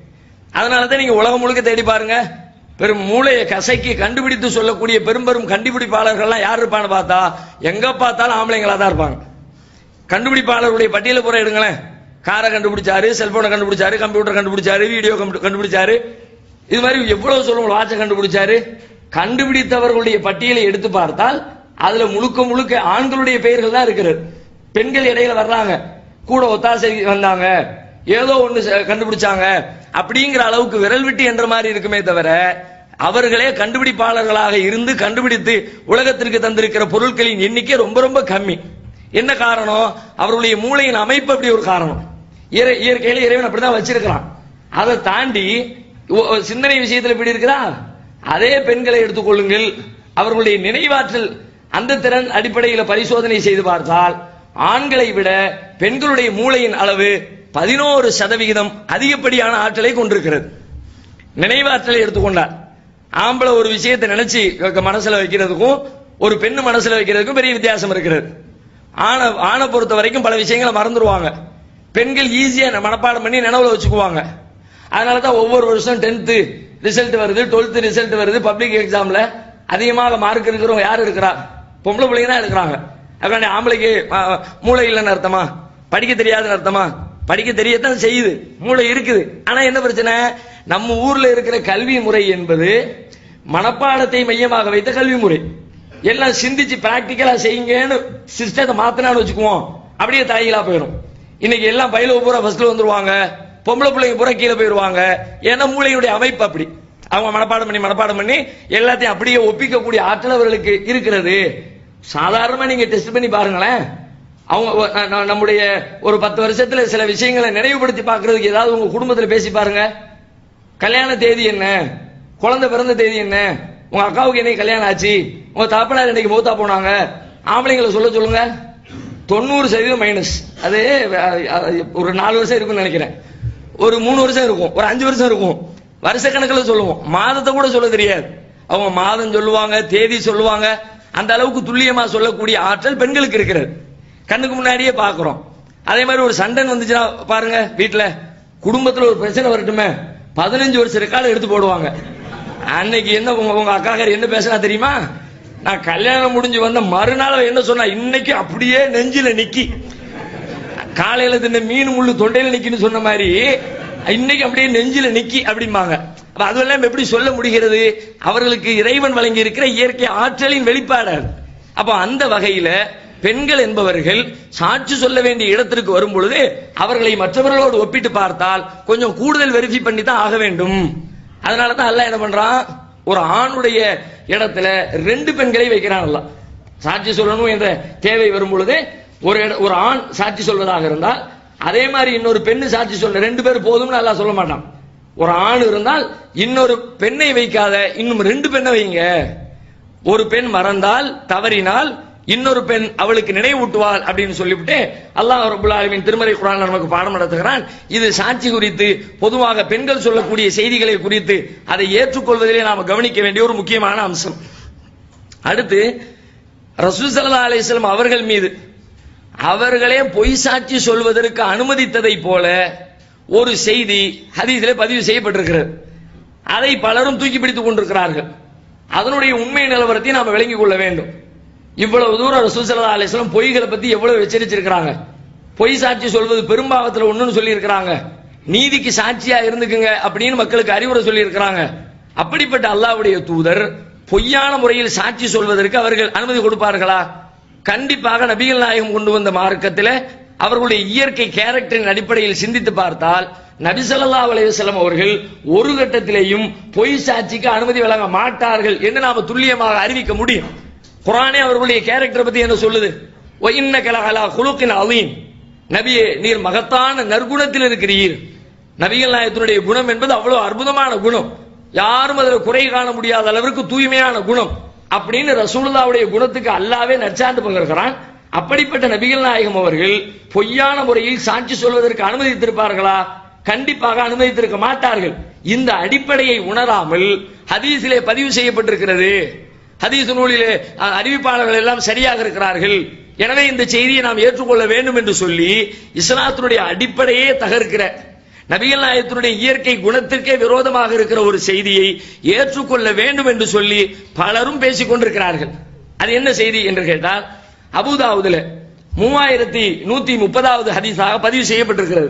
அதனால தான் நீங்க உலகம் முழுக்க தேடி பாருங்க பெரும் மூளையை கசக்கி கண்டுபிடித்து சொல்லக்கூடிய பெரும் பெரும் கண்டுபிடிப்பாளர்கள்லாம் யார் இருப்பான்னு பார்த்தா எங்க பார்த்தாலும் ஆம்பளைங்களா தான் இருப்பாங்க கண்டுபிடிப்பாளர்களுடைய பட்டியலை பூரா எடுங்களேன் காரை கண்டுபிடிச்சாரு செல்போனை கண்டுபிடிச்சாரு கம்ப்யூட்டர் கண்டுபிடிச்சாரு வீடியோ கண்டுபிடிச்சாரு இது மாதிரி எவ்வளவு சொல்லுவோம் வாட்சை கண்டுபிடிச்சாரு கண்டுபிடித்தவர்களுடைய பட்டியலை எடுத்து பார்த்தால் அதுல முழுக்க முழுக்க ஆண்களுடைய பெயர்கள் தான் இருக்கிறது பெண்கள் இடையில வர்றாங்க கூட ஒத்தாசை வந்தாங்க ஏதோ ஒண்ணு செ- கண்டுபிடிச்சாங்க அப்படிங்கிற அளவுக்கு விரல் விட்டு என்ற மாதிரி இருக்குமே தவிர அவர்களே கண்டுபிடிப்பாளர்களாக இருந்து கண்டுபிடித்து உலகத்திற்கு தந்திருக்கிற பொருட்களின் எண்ணிக்கை ரொம்ப ரொம்ப கம்மி என்ன காரணம் அவர்களுடைய மூளையின் அமைப்பு அப்படி ஒரு காரணம் இயற்கை- இயற்கையில இறைவன் அப்படிதான் வச்சிருக்கிறான் அதை தாண்டி ஒ- ஒ- சிந்தனை விஷயத்தில் எப்படி இருக்கிறா அதே பெண்களை எடுத்துக்கொள்ளுங்கள் அவர்களுடைய நினைவாற்றல் அந்த திறன் அடிப்படையில் பரிசோதனை செய்து பார்த்தால் ஆண்களை விட பெண்களுடைய மூளையின் அளவு பதினோரு சதவிகிதம் அதிகப்படியான ஆற்றலை கொண்டிருக்கிறது நினைவாற்றலை எடுத்துக்கொண்டார் ஆம்பளை ஒரு விஷயத்தை நினைச்சு மனசுல வைக்கிறதுக்கும் ஒரு பெண்ணு மனசுல வைக்கிறதுக்கும் பெரிய வித்தியாசம் இருக்கிறது ஆணை ஆணை பொறுத்த வரைக்கும் பல விஷயங்களை மறந்துடுவாங்க பெண்கள் ஈஸியா மனப்பாடம் பண்ணி நினைவுல வச்சுக்குவாங்க அதனால தான் ஒவ்வொரு வருஷம் டென்த்து ரிசல்ட் வருது டுவெல்த் ரிசல்ட் வருது பப்ளிக் எக்ஸாம்ல அதிகமாக மார்க் இருக்கிறவங்க யார் இருக்கிறா பொம்பளை பிள்ளைங்க தான் இருக்கிறாங்க அதுக்காண்டி ஆம்பளைக்கு ஆ, மூளை இல்லைன்னு அர்த்தமா படிக்க தெரியாதுன்னு அர்த்தமா படிக்க தெரியத்தான் செய்யுது மூளை இருக்குது ஆனா என்ன பிரச்சனை நம்ம ஊர்ல இருக்கிற கல்வி முறை என்பது மனப்பாடத்தை மையமாக வைத்த கல்வி முறை எல்லாம் சிந்திச்சு பிராக்டிக்கலா செய்யுங்கன்னு சிஸ்டத்தை மாத்தினான்னு வச்சுக்குவோம் அப்படியே தாயிலா போயிடும் இன்னைக்கு எல்லாம் பயில பூரா ஃபர்ஸ்ட்ல வந்துருவாங்க பொம்பளை பிள்ளைங்க பூரா கீழே போயிருவாங்க ஏன்னா மூளையுடைய அமைப்பு அப்படி அவங்க மனப்பாடம் பண்ணி மனப்பாடம் பண்ணி எல்லாத்தையும் அப்படியே ஒப்பிக்கக்கூடிய ஆற்றல் அவர்களுக்கு இருக்கிறது சாதாரணமா நீங்க டெஸ்ட் பண்ணி பாருங்களேன் அவங்க ஒ- ந- ந- நம்முடைய ஒரு பத்து வருஷத்துல சில விஷயங்களை நினைவுபடுத்தி பார்க்கிறதுக்கு ஏதாவது உங்க குடும்பத்துல பேசி பாருங்க கல்யாண தேதி என்ன குழந்தை பிறந்த தேதி என்ன உங்க அக்காவுக்கு என்னைக்கு கல்யாணம் ஆச்சு உங்க தாப்பனார் இன்னைக்கு மூத்தா போனாங்க ஆம்பளைங்களை சொல்ல சொல்லுங்க தொண்ணூறு சதவீதம் மைனஸ் அது அஹ், அஹ், ஒரு நாலு வருஷம் இருக்கும்னு நினைக்கிறேன் ஒரு மூணு வருஷம் இருக்கும் ஒரு அஞ்சு வருஷம் இருக்கும் வருஷ கணக்கில் சொல்லுவோம் மாதத்தை கூட சொல்ல தெரியாது அவங்க மாதம் சொல்லுவாங்க தேதி சொல்லுவாங்க அந்த அளவுக்கு துல்லியமா சொல்லக்கூடிய ஆற்றல் பெண்களுக்கு இருக்கிறது கண்ணுக்கு முன்னாடியே பாக்குறோம் அதே மாதிரி ஒரு சண்டன் வந்துச்சுன்னா பாருங்க வீட்டுல குடும்பத்துல ஒரு பிரச்சனை வரட்டுமே பதினஞ்சு வருஷம் ரெக்கார்டு எடுத்து போடுவாங்க அன்னைக்கு என்ன உங்க உங்க அக்காக்கார் என்ன பேசினா தெரியுமா நான் கல்யாணம் முடிஞ்சு வந்த மறுநாள் அவ என்ன சொன்னா இன்னைக்கு அப்படியே நெஞ்சில நிக்கி காலையில தின்ன மீன் முள்ளு தொண்டையில நிக்கின்னு சொன்ன மாதிரி இன்னைக்கு அப்படியே நெஞ்சில நிக்கி அப்படிம்பாங்க அப்ப அதெல்லாம் எப்படி சொல்ல முடிகிறது அவர்களுக்கு இறைவன் வழங்கி இருக்கிற இயற்கை ஆற்றலின் வெளிப்பாடு அது. அப்ப அந்த வகையில பெண்கள் என்பவர்கள் சாட்சி சொல்ல வேண்டிய இடத்திற்கு வரும் பொழுது அவர்களை மற்றவர்களோடு ஒப்பிட்டு பார்த்தால் கொஞ்சம் கூடுதல் வெரிஃபை பண்ணி தான் ஆக வேண்டும் அதனால தான் அல்லாஹ் என்ன பண்றான் ஒரு ஆணுடைய இடத்துல ரெண்டு பெண்களை வைக்கிறான் அல்லாஹ் சாட்சி சொல்லணும் என்ற தேவை வரும் பொழுது ஒரு இட- ஒரு ஆண் சாட்சி சொல்வதாக இருந்தால் அதே மாதிரி இன்னொரு பெண்ணு சாட்சி சொல்ல ரெண்டு பேர் போதும்னு அல்லாஹ் சொல்ல மாட்டான் ஒரு ஆண் இருந்தால் இன்னொரு பெண்ணை வைக்காத இன்னும் ரெண்டு பெண்ணை வைங்க ஒரு பெண் மறந்தால் தவறினால் இன்னொரு பெண் அவளுக்கு நினைவூட்டுவாள் அப்படின்னு சொல்லிவிட்டு அல்லாஹ் ரபுல் ஆலமீன் திருமறை குரான் நமக்கு பாடம் நடத்துகிறான் இது சாட்சி குறித்து பொதுவாக பெண்கள் சொல்லக்கூடிய செய்திகளை குறித்து அதை ஏற்றுக்கொள்வதிலே நாம் கவனிக்க வேண்டிய ஒரு முக்கியமான அம்சம் அடுத்து ரசூல் ஸல்லல்லாஹு அலைஹி வஸல்லம் அவர்கள் மீது அவர்களே பொய் சாட்சி சொல்வதற்கு அனுமதித்ததை போல ஒரு செய்தி ஹதீஸிலே பதிவு செய்யப்பட்டிருக்கிறது அதை பலரும் தூக்கி பிடித்துக் கொண்டிருக்கிறார்கள் அதனுடைய உண்மை நிலவரத்தை நாம் விளங்கிக் கொள்ள வேண்டும் இவ்வளவு தூரம் ரசூல் ஸல்லல்லாஹு அலைஹி வஸல்லம் பொய்களை பத்தி எவ்வளவு எச்சரிச்சிருக்கிறாங்க பொய் சாட்சி சொல்வது பெரும்பாவத்துல ஒண்ணுன்னு சொல்லி இருக்கிறாங்க நீதிக்கு சாட்சியா இருந்துக்குங்க அப்படின்னு மக்களுக்கு அறிவுரை சொல்லி இருக்கிறாங்க அப்படிப்பட்ட அல்லாஹ்வுடைய தூதர் பொய்யான முறையில் சாட்சி சொல்வதற்கு அவர்கள் அனுமதி கொடுப்பார்களா கண்டிப்பாக நபிகள் நாயகம் கொண்டு வந்த மார்க்கத்தில் அவர்களுடைய இயற்கை கேரக்டரின் அடிப்படையில் சிந்தித்து பார்த்தால் நபி ஸல்லல்லாஹு அலைஹி வஸல்லம் அவர்கள் ஒரு கட்டத்திலேயும் பொய் சாட்சிக்கு அனுமதி வழங்க மாட்டார்கள் என்று நாம துல்லியமாக அறிவிக்க முடியும் குர்ஆனே அவர்களுடைய கேரக்டர் பத்தி என்ன சொல்லுது "வ இன்னக லஅலா குலுக்கின் அலீம் நபியே நீர் மகத்தான நற்குணத்தில் இருக்கிறீர் நபிகள் நாயகத்தினுடைய குணம் என்பது அவ்வளவு அற்புதமான குணம் யாரும் அதில் குறை காண முடியாத அளவிற்கு தூய்மையான குணம் அப்படின்னு ரசூலுல்லாவுடைய குணத்துக்கு அல்லாவே நற்சான்று பகிர்கிறான் அப்படிப்பட்ட நபிகள் நாயகம் அவர்கள் பொய்யான முறையில் சாட்சி சொல்வதற்கு அனுமதித்திருப்பார்களா கண்டிப்பாக அனுமதித்திருக்க மாட்டார்கள் இந்த அடிப்படையை உணராமல் ஹதீஸிலே பதிவு செய்யப்பட்டிருக்கிறது ஹதீஸ் நூலிலே அஹ், அறிவிப்பாளர்கள் எல்லாம் சரியாக இருக்கிறார்கள் எனவே இந்த செய்தியை நாம் ஏற்றுக்கொள்ள வேண்டும் என்று சொல்லி இஸ்லாத்தினுடைய அடிப்படையே தகர்க்கிற நபிகள் நாயகத்தினுடைய இயற்கை குணத்திற்கே விரோதமாக இருக்கிற ஒரு செய்தியை ஏற்றுக்கொள்ள வேண்டும் என்று சொல்லி பலரும் பேசிக் கொண்டிருக்கிறார்கள் அது என்ன செய்தி என்று கேட்டால் அபுதாவுதுல மூவாயிரத்தி நூத்தி முப்பதாவது ஹதீஸாக பதிவு செய்யப்பட்டிருக்கிறது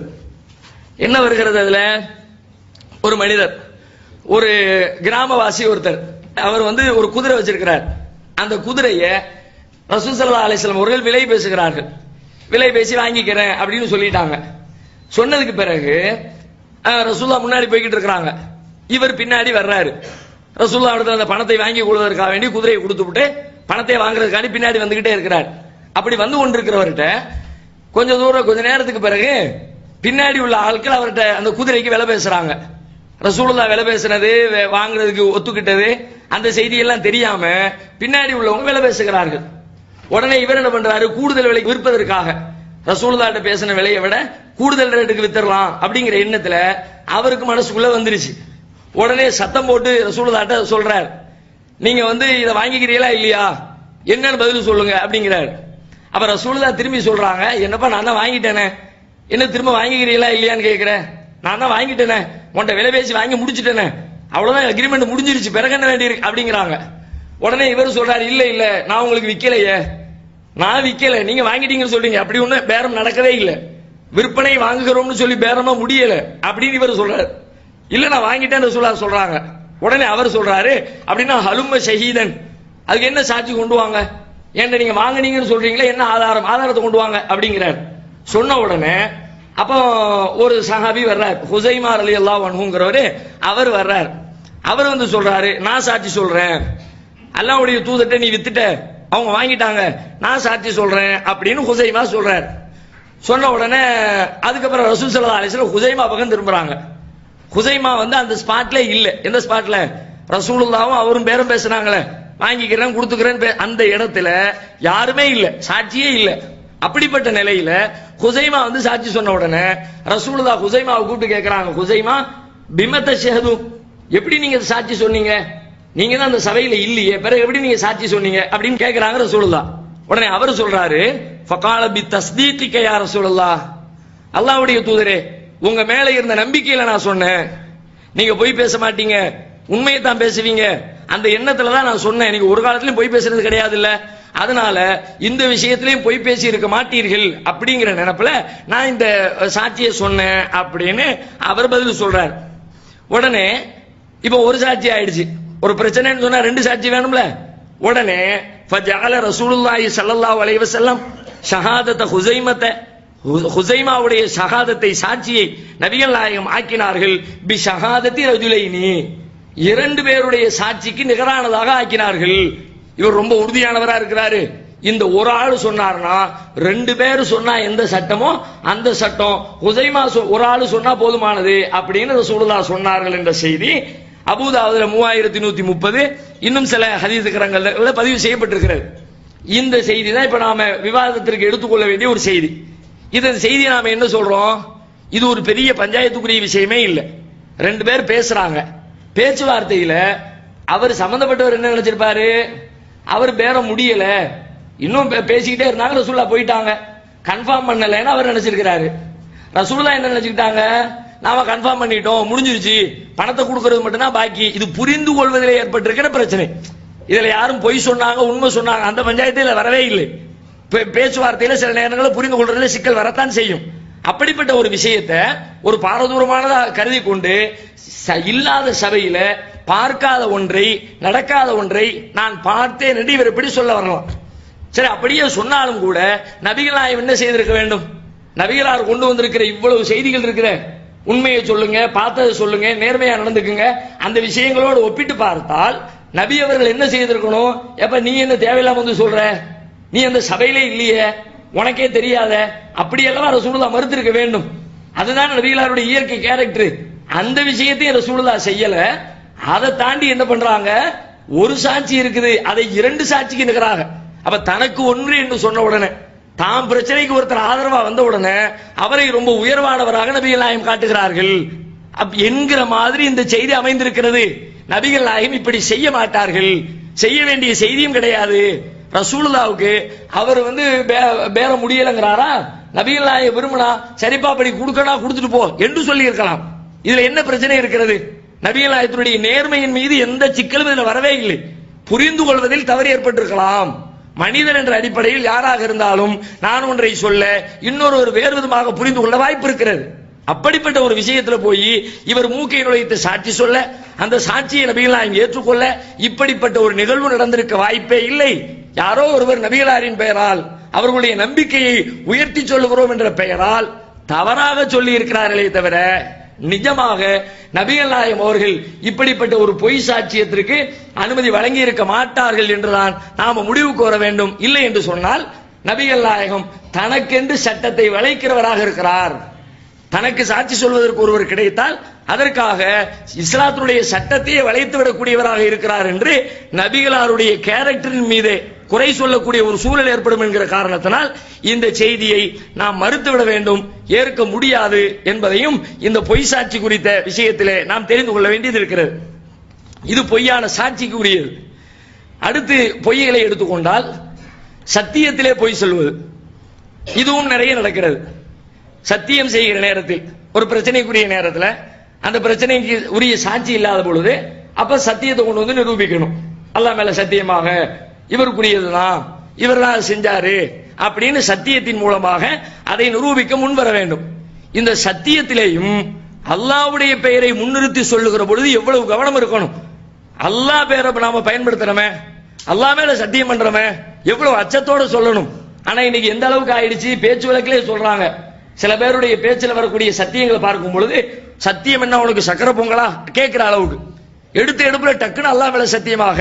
என்ன வருகிறது அதுல ஒரு மனிதர் ஒரு கிராமவாசி ஒருத்தர் அவர் வந்து ஒரு குதிரை வச்சிருக்கிறார் அந்த குதிரையை ரசூல் ஸல்லல்லாஹு அலைஹி வஸல்லம் அவர்கள் விலை பேசுகிறார்கள் விலை பேசி வாங்கிக்கிறேன் அப்படின்னு சொல்லிட்டாங்க சொன்னதுக்கு பிறகு அஹ், ரசூல்லா முன்னாடி போய்கிட்டு இருக்கிறாங்க இவர் பின்னாடி வர்றாரு ரசூல்லா இடத்துல அந்த பணத்தை வாங்கி கொள்வதற்காக வேண்டி குதிரையை கொடுத்துவிட்டு பணத்தை வாங்குறதுக்காண்டி பின்னாடி வந்துகிட்டே இருக்கிறார் அப்படி வந்து கொண்டிருக்கிறவர்கிட்ட கொஞ்ச தூரம் கொஞ்ச நேரத்துக்கு பிறகு பின்னாடி உள்ள ஆட்கள் அவர்கிட்ட அந்த குதிரைக்கு விலை பேசுறாங்க ரசூலுல்லா விலை பேசுனது வே- வாங்குறதுக்கு ஒத்துக்கிட்டது அந்த செய்தி எல்லாம் தெரியாம பின்னாடி உள்ளவங்க விலை பேசுகிறார்கள் உடனே இவர் என்ன பண்றாரு கூடுதல் விலைக்கு விற்பதற்காக ரசூலுல்லாட்ட பேசின விலையை விட கூடுதல் ரேட்டுக்கு வித்துடலாம் அப்படிங்கிற எண்ணத்துல அவருக்கு மனசுக்குள்ள வந்துருச்சு உடனே சத்தம் போட்டு ரசூலுல்லாட்ட சொல்றார் நீங்க வந்து இதை வாங்கிக்கிறீங்களா இல்லையா என்னன்னு பதில் சொல்லுங்க அப்படிங்கிறார் அப்ப ரசூலுல்லா திரும்பி சொல்றாங்க என்னப்பா நான் தான் வாங்கிட்டேனே என்ன திரும்ப வாங்கிக்கிறீங்களா இல்லையான்னு கேக்குறேன் நான் தான் வாங்கிட்டேனே உன்கிட்ட விலை பேசி வாங்கி முடிச்சிட்டேனே அவ்வளவுதான் அக்ரிமெண்ட் முடிஞ்சிருச்சு பிறகு என்ன வேண்டியிருக்கு அப்படிங்கிறாங்க உடனே இவர் சொல்றாரு இல்ல இல்ல நான் உங்களுக்கு விக்கலையே நான் விக்கல நீங்க வாங்கிட்டீங்கன்னு சொல்றீங்க அப்படி ஒண்ணு பேரம் நடக்கவே இல்ல விற்பனை வாங்குகிறோம்னு சொல்லி பேரமா முடியல அப்படின்னு இவர் சொல்றாரு இல்ல நான் வாங்கிட்டேன்னு சொல்ல சொல்றாங்க உடனே அவர் சொல்றாரு அப்படின்னா ஹலும ஷஹீதன் அதுக்கு என்ன சாட்சி கொண்டு வாங்க ஏன்டா நீங்க வாங்குனீங்கன்னு சொல்றீங்களே என்ன ஆதாரம் ஆதாரத்தை கொண்டு வாங்க அப்படிங்கிறார் சொன்ன உடனே அப்போ ஒரு சஹாபி வர்றார் ஹுசைமார் அலி அல்லா வன்ஹுங்கிறவரு அவர் வர்றார் அவர் வந்து சொல்றாரு நான் சாட்சி சொல்றேன் அல்லாஹ்வுடைய தூதர்ட்ட நீ வித்துட்ட அவங்க வாங்கிட்டாங்க நான் சாட்சி சொல்றேன் அப்படின்னு ஹுசைமா சொல்றாரு சொன்ன உடனே அதுக்கப்புறம் ரசூல் ஸல்லல்லாஹு அலைஹி வஸல்லம் ஹுசைமா பக்கம் திரும்புறாங்க ஹுசைமா வந்து அந்த ஸ்பாட்ல இல்ல எந்த ஸ்பாட்ல ரசூலுல்லாவும் அவரும் பேரம் பேசுனாங்களே வாங்கிக்கிறேன் கொடுத்துக்கிறேன் பே- அந்த இடத்துல யாருமே இல்ல சாட்சியே இல்ல அப்படிப்பட்ட நிலையில ஹுசைமா வந்து சாட்சி சொன்ன உடனே ரசூலுல்லா ஹுசைமாவை கூப்பிட்டு கேக்குறாங்க ஹுசைமா பிமத்த ஷஹது எப்படி நீங்க சாட்சி சொன்னீங்க நீங்க தான் அந்த சபையில இல்லையே பிறகு எப்படி நீங்க சாட்சி சொன்னீங்க அப்படின்னு கேக்குறாங்க ரசூலுல்லா உடனே அவர் சொல்றாரு ஃபகால பி தஸ்தீகிக்க யா ரசூலுல்லா அல்லாஹ்வுடைய தூதரே உங்க மேல இருந்த நம்பிக்கையில நான் சொன்னேன் நீங்க பொய் பேச மாட்டீங்க உண்மையை தான் பேசுவீங்க அந்த எண்ணத்துல தான் நான் சொன்னேன் நீங்க ஒரு காலத்திலயும் பொய் பேசுறது கிடையாது இல்ல அதனால இந்த விஷயத்திலையும் பொய் பேசி இருக்க மாட்டீர்கள் அப்படிங்கிற நினைப்புல நான் இந்த சாட்சியை சொன்னேன் அப்படின்னு அவர் பதில் சொல்றார் உடனே இப்ப ஒரு சாட்சி ஆயிடுச்சு ஒரு பிரச்சனைன்னு சொன்னா ரெண்டு சாட்சி வேணும்ல உடனே ஃபஜஅல ரசூலுல்லாஹி ஸல்லல்லாஹு அலைஹி வஸல்லம் ஷஹாதத ஹுஸைமத ஹு- ஹுஸைமாவுடைய ஷஹாதத்தை சாட்சியை நபிகள் நாயகம் ஆக்கினார்கள் பி ஷஹாதத்தி ரஜுலைனி இரண்டு பேருடைய சாட்சிக்கு நிகரானதாக ஆக்கினார்கள் இவர் ரொம்ப உறுதியானவரா இருக்கிறாரு இந்த ஒரு ஆள் சொன்னார்னா ரெண்டு பேர் சொன்னா எந்த சட்டமோ அந்த சட்டம் ஹுசைமா சொ- ஒரு ஆள் சொன்னா போதுமானது அப்படின்னு ரசூலுல்லாஹ் சொன்னார்கள் என்ற செய்தி அபூதாவுதுல மூவாயிரத்தி நூத்தி முப்பது இன்னும் சில ஹதீசுக்கரங்கள்ல பதிவு செய்யப்பட்டிருக்கிறது இந்த செய்தி தான் இப்ப நாம விவாதத்திற்கு எடுத்துக்கொள்ள வேண்டிய ஒரு செய்தி இந்த செய்தி நாம என்ன சொல்றோம் இது ஒரு பெரிய பஞ்சாயத்துக்குரிய விஷயமே இல்ல ரெண்டு பேர் பேசுறாங்க பேச்சுவார்த்தையில அவர் சம்பந்தப்பட்டவர் என்ன நினைச்சிருப்பாரு அவர் பேர முடியல இன்னும் பே- பேசிக்கிட்டே இருந்தாங்க ரசூல்லா போயிட்டாங்க கன்ஃபார்ம் பண்ணலைன்னு அவர் நினைச்சிருக்கிறாரு ரசூல்லா என்ன நினைச்சுக்கிட்டாங்க நாம கன்ஃபார்ம் பண்ணிட்டோம் முடிஞ்சிருச்சு பணத்தை கொடுக்கறது மட்டும்தான் பாக்கி இது புரிந்து கொள்வதில் ஏற்பட்டிருக்கிற பிரச்சனை இதுல யாரும் பொய் சொன்னாங்க உண்மை சொன்னாங்க அந்த பஞ்சாயத்துல வரவே இல்லை பே- பேச்சுவார்த்தையில சில நேரங்களில் புரிந்து கொள்றதுல சிக்கல் வரத்தான் செய்யும் அப்படிப்பட்ட ஒரு விஷயத்தை ஒரு பாரதூரமானதா கருதி கொண்டு ச- இல்லாத சபையில பார்க்காத ஒன்றை நடக்காத ஒன்றை நான் பார்த்தேன் என்று இவர் எப்படி சொல்ல வரலாம் சரி அப்படியே சொன்னாலும் கூட நபிகள் நாயகம் என்ன செய்திருக்க வேண்டும் நபிகளார் கொண்டு வந்திருக்கிற இவ்வளவு செய்திகள் இருக்கிற உண்மையை சொல்லுங்க பார்த்ததை சொல்லுங்க நேர்மையா நடந்துக்குங்க அந்த விஷயங்களோடு ஒப்பிட்டு பார்த்தால் நபி அவர்கள் என்ன செய்திருக்கணும் எப்ப நீ என்ன தேவையில்லாம வந்து சொல்ற நீ அந்த சபையிலே இல்லையே உனக்கே தெரியாத அப்படியெல்லாம் ரசூலுல்லா மறுத்திருக்க வேண்டும் அதுதான் நபிகளாருடைய இயற்கை கேரக்டர் அந்த விஷயத்தையும் ரசூலுல்லா செய்யல அதை தாண்டி என்ன பண்றாங்க ஒரு சாட்சி இருக்குது அதை இரண்டு சாட்சிக்கு நிகராக அப்ப தனக்கு ஒன்று என்று சொன்ன உடனே தாம் பிரச்சனைக்கு ஒருத்தர் ஆதரவா வந்த உடனே அவரை ரொம்ப உயர்வானவராக நபிகள் நாயகம் காட்டுகிறார்கள் அப் என்கிற மாதிரி இந்த செய்தி அமைந்திருக்கிறது நபிகள் நாயகம் இப்படி செய்ய மாட்டார்கள் செய்ய வேண்டிய செய்தியும் கிடையாது ரசூலுல்லாவுக்கு அவர் வந்து பே- பேர முடியலங்கிறாரா நபிகள் நாயகம் விரும்பினா சரிப்பா அப்படி கொடுக்கணும் கொடுத்துட்டு போ என்று சொல்லி இருக்கலாம் இதுல என்ன பிரச்சனை இருக்கிறது நபிகள் நாயகத்தினுடைய நேர்மையின் மீது எந்த சிக்கலும் இதுல வரவே இல்லை புரிந்து கொள்வதில் தவறு ஏற்பட்டிருக்கலாம் மனிதன் என்ற அடிப்படையில் யாராக இருந்தாலும் நான் ஒன்றை சொல்ல இன்னொரு ஒரு வேறு விதமாக புரிந்து கொள்ள வாய்ப்பு இருக்கிறது அப்படிப்பட்ட ஒரு விஷயத்துல போய் இவர் மூக்கை நுழைத்து சாட்சி சொல்ல அந்த சாட்சியை நபிகள் நாயகம் ஏற்றுக்கொள்ள இப்படிப்பட்ட ஒரு நிகழ்வு நடந்திருக்க வாய்ப்பே இல்லை யாரோ ஒருவர் நபிகளாரின் பெயரால் அவர்களுடைய நம்பிக்கையை உயர்த்தி சொல்லுகிறோம் என்ற பெயரால் தவறாக சொல்லி இருக்கிறார்களே தவிர நிஜமாக நபிகள் நாயகம் அவர்கள் இப்படிப்பட்ட ஒரு பொய் சாட்சியத்திற்கு அனுமதி வழங்கி இருக்க மாட்டார்கள் என்றுதான் நாம முடிவு கோர வேண்டும் இல்லை என்று சொன்னால் நபிகள் நாயகம் தனக்கென்று சட்டத்தை வளைக்கிறவராக இருக்கிறார் தனக்கு சாட்சி சொல்வதற்கு ஒருவர் கிடைத்தால் அதற்காக இஸ்லாத்தினுடைய சட்டத்தையே வளைத்து விடக்கூடியவராக இருக்கிறார் என்று நபிகளாருடைய கேரக்டரின் மீது குறை சொல்லக்கூடிய ஒரு சூழல் ஏற்படும் என்கிற காரணத்தினால் இந்த செய்தியை நாம் மறுத்துவிட வேண்டும் ஏற்க முடியாது என்பதையும் இந்த பொய் சாட்சி குறித்த விஷயத்திலே நாம் தெரிந்து கொள்ள வேண்டியது இருக்கிறது இது பொய்யான சாட்சிக்கு உரியது அடுத்து பொய்களை எடுத்துக்கொண்டால் சத்தியத்திலே பொய் சொல்வது இதுவும் நிறைய நடக்கிறது சத்தியம் செய்கிற நேரத்தில் ஒரு பிரச்சனைக்குரிய நேரத்தில் அந்த பிரச்சனைக்கு உரிய சாட்சி இல்லாத பொழுது அப்ப சத்தியத்தை கொண்டு வந்து நிரூபிக்கணும் அல்லாஹ் மேல சத்தியமாக இவருக்குரியதுதான் இவர் தான் செஞ்சாரு அப்படின்னு சத்தியத்தின் மூலமாக அதை நிரூபிக்க முன்வர வேண்டும் இந்த சத்தியத்திலேயும் அல்லாஹ்வுடைய பெயரை முன்னிறுத்தி சொல்லுகிற பொழுது எவ்வளவு கவனம் இருக்கணும் அல்லாஹ் பேரை நாம பயன்படுத்துறோமே அல்லாஹ் மேல சத்தியம் பண்றோமே எவ்வளவு அச்சத்தோட சொல்லணும் ஆனா இன்னைக்கு எந்த அளவுக்கு ஆயிடுச்சு பேச்சு வழக்கிலே சொல்றாங்க சில பேருடைய பேச்சில் வரக்கூடிய சத்தியங்களை பார்க்கும் பொழுது சத்தியம் என்ன உனக்கு சக்கரை பொங்கலா கேட்கிற அளவுக்கு எடுத்த எடுப்புல டக்குன்னு அல்லாஹ் மேல சத்தியமாக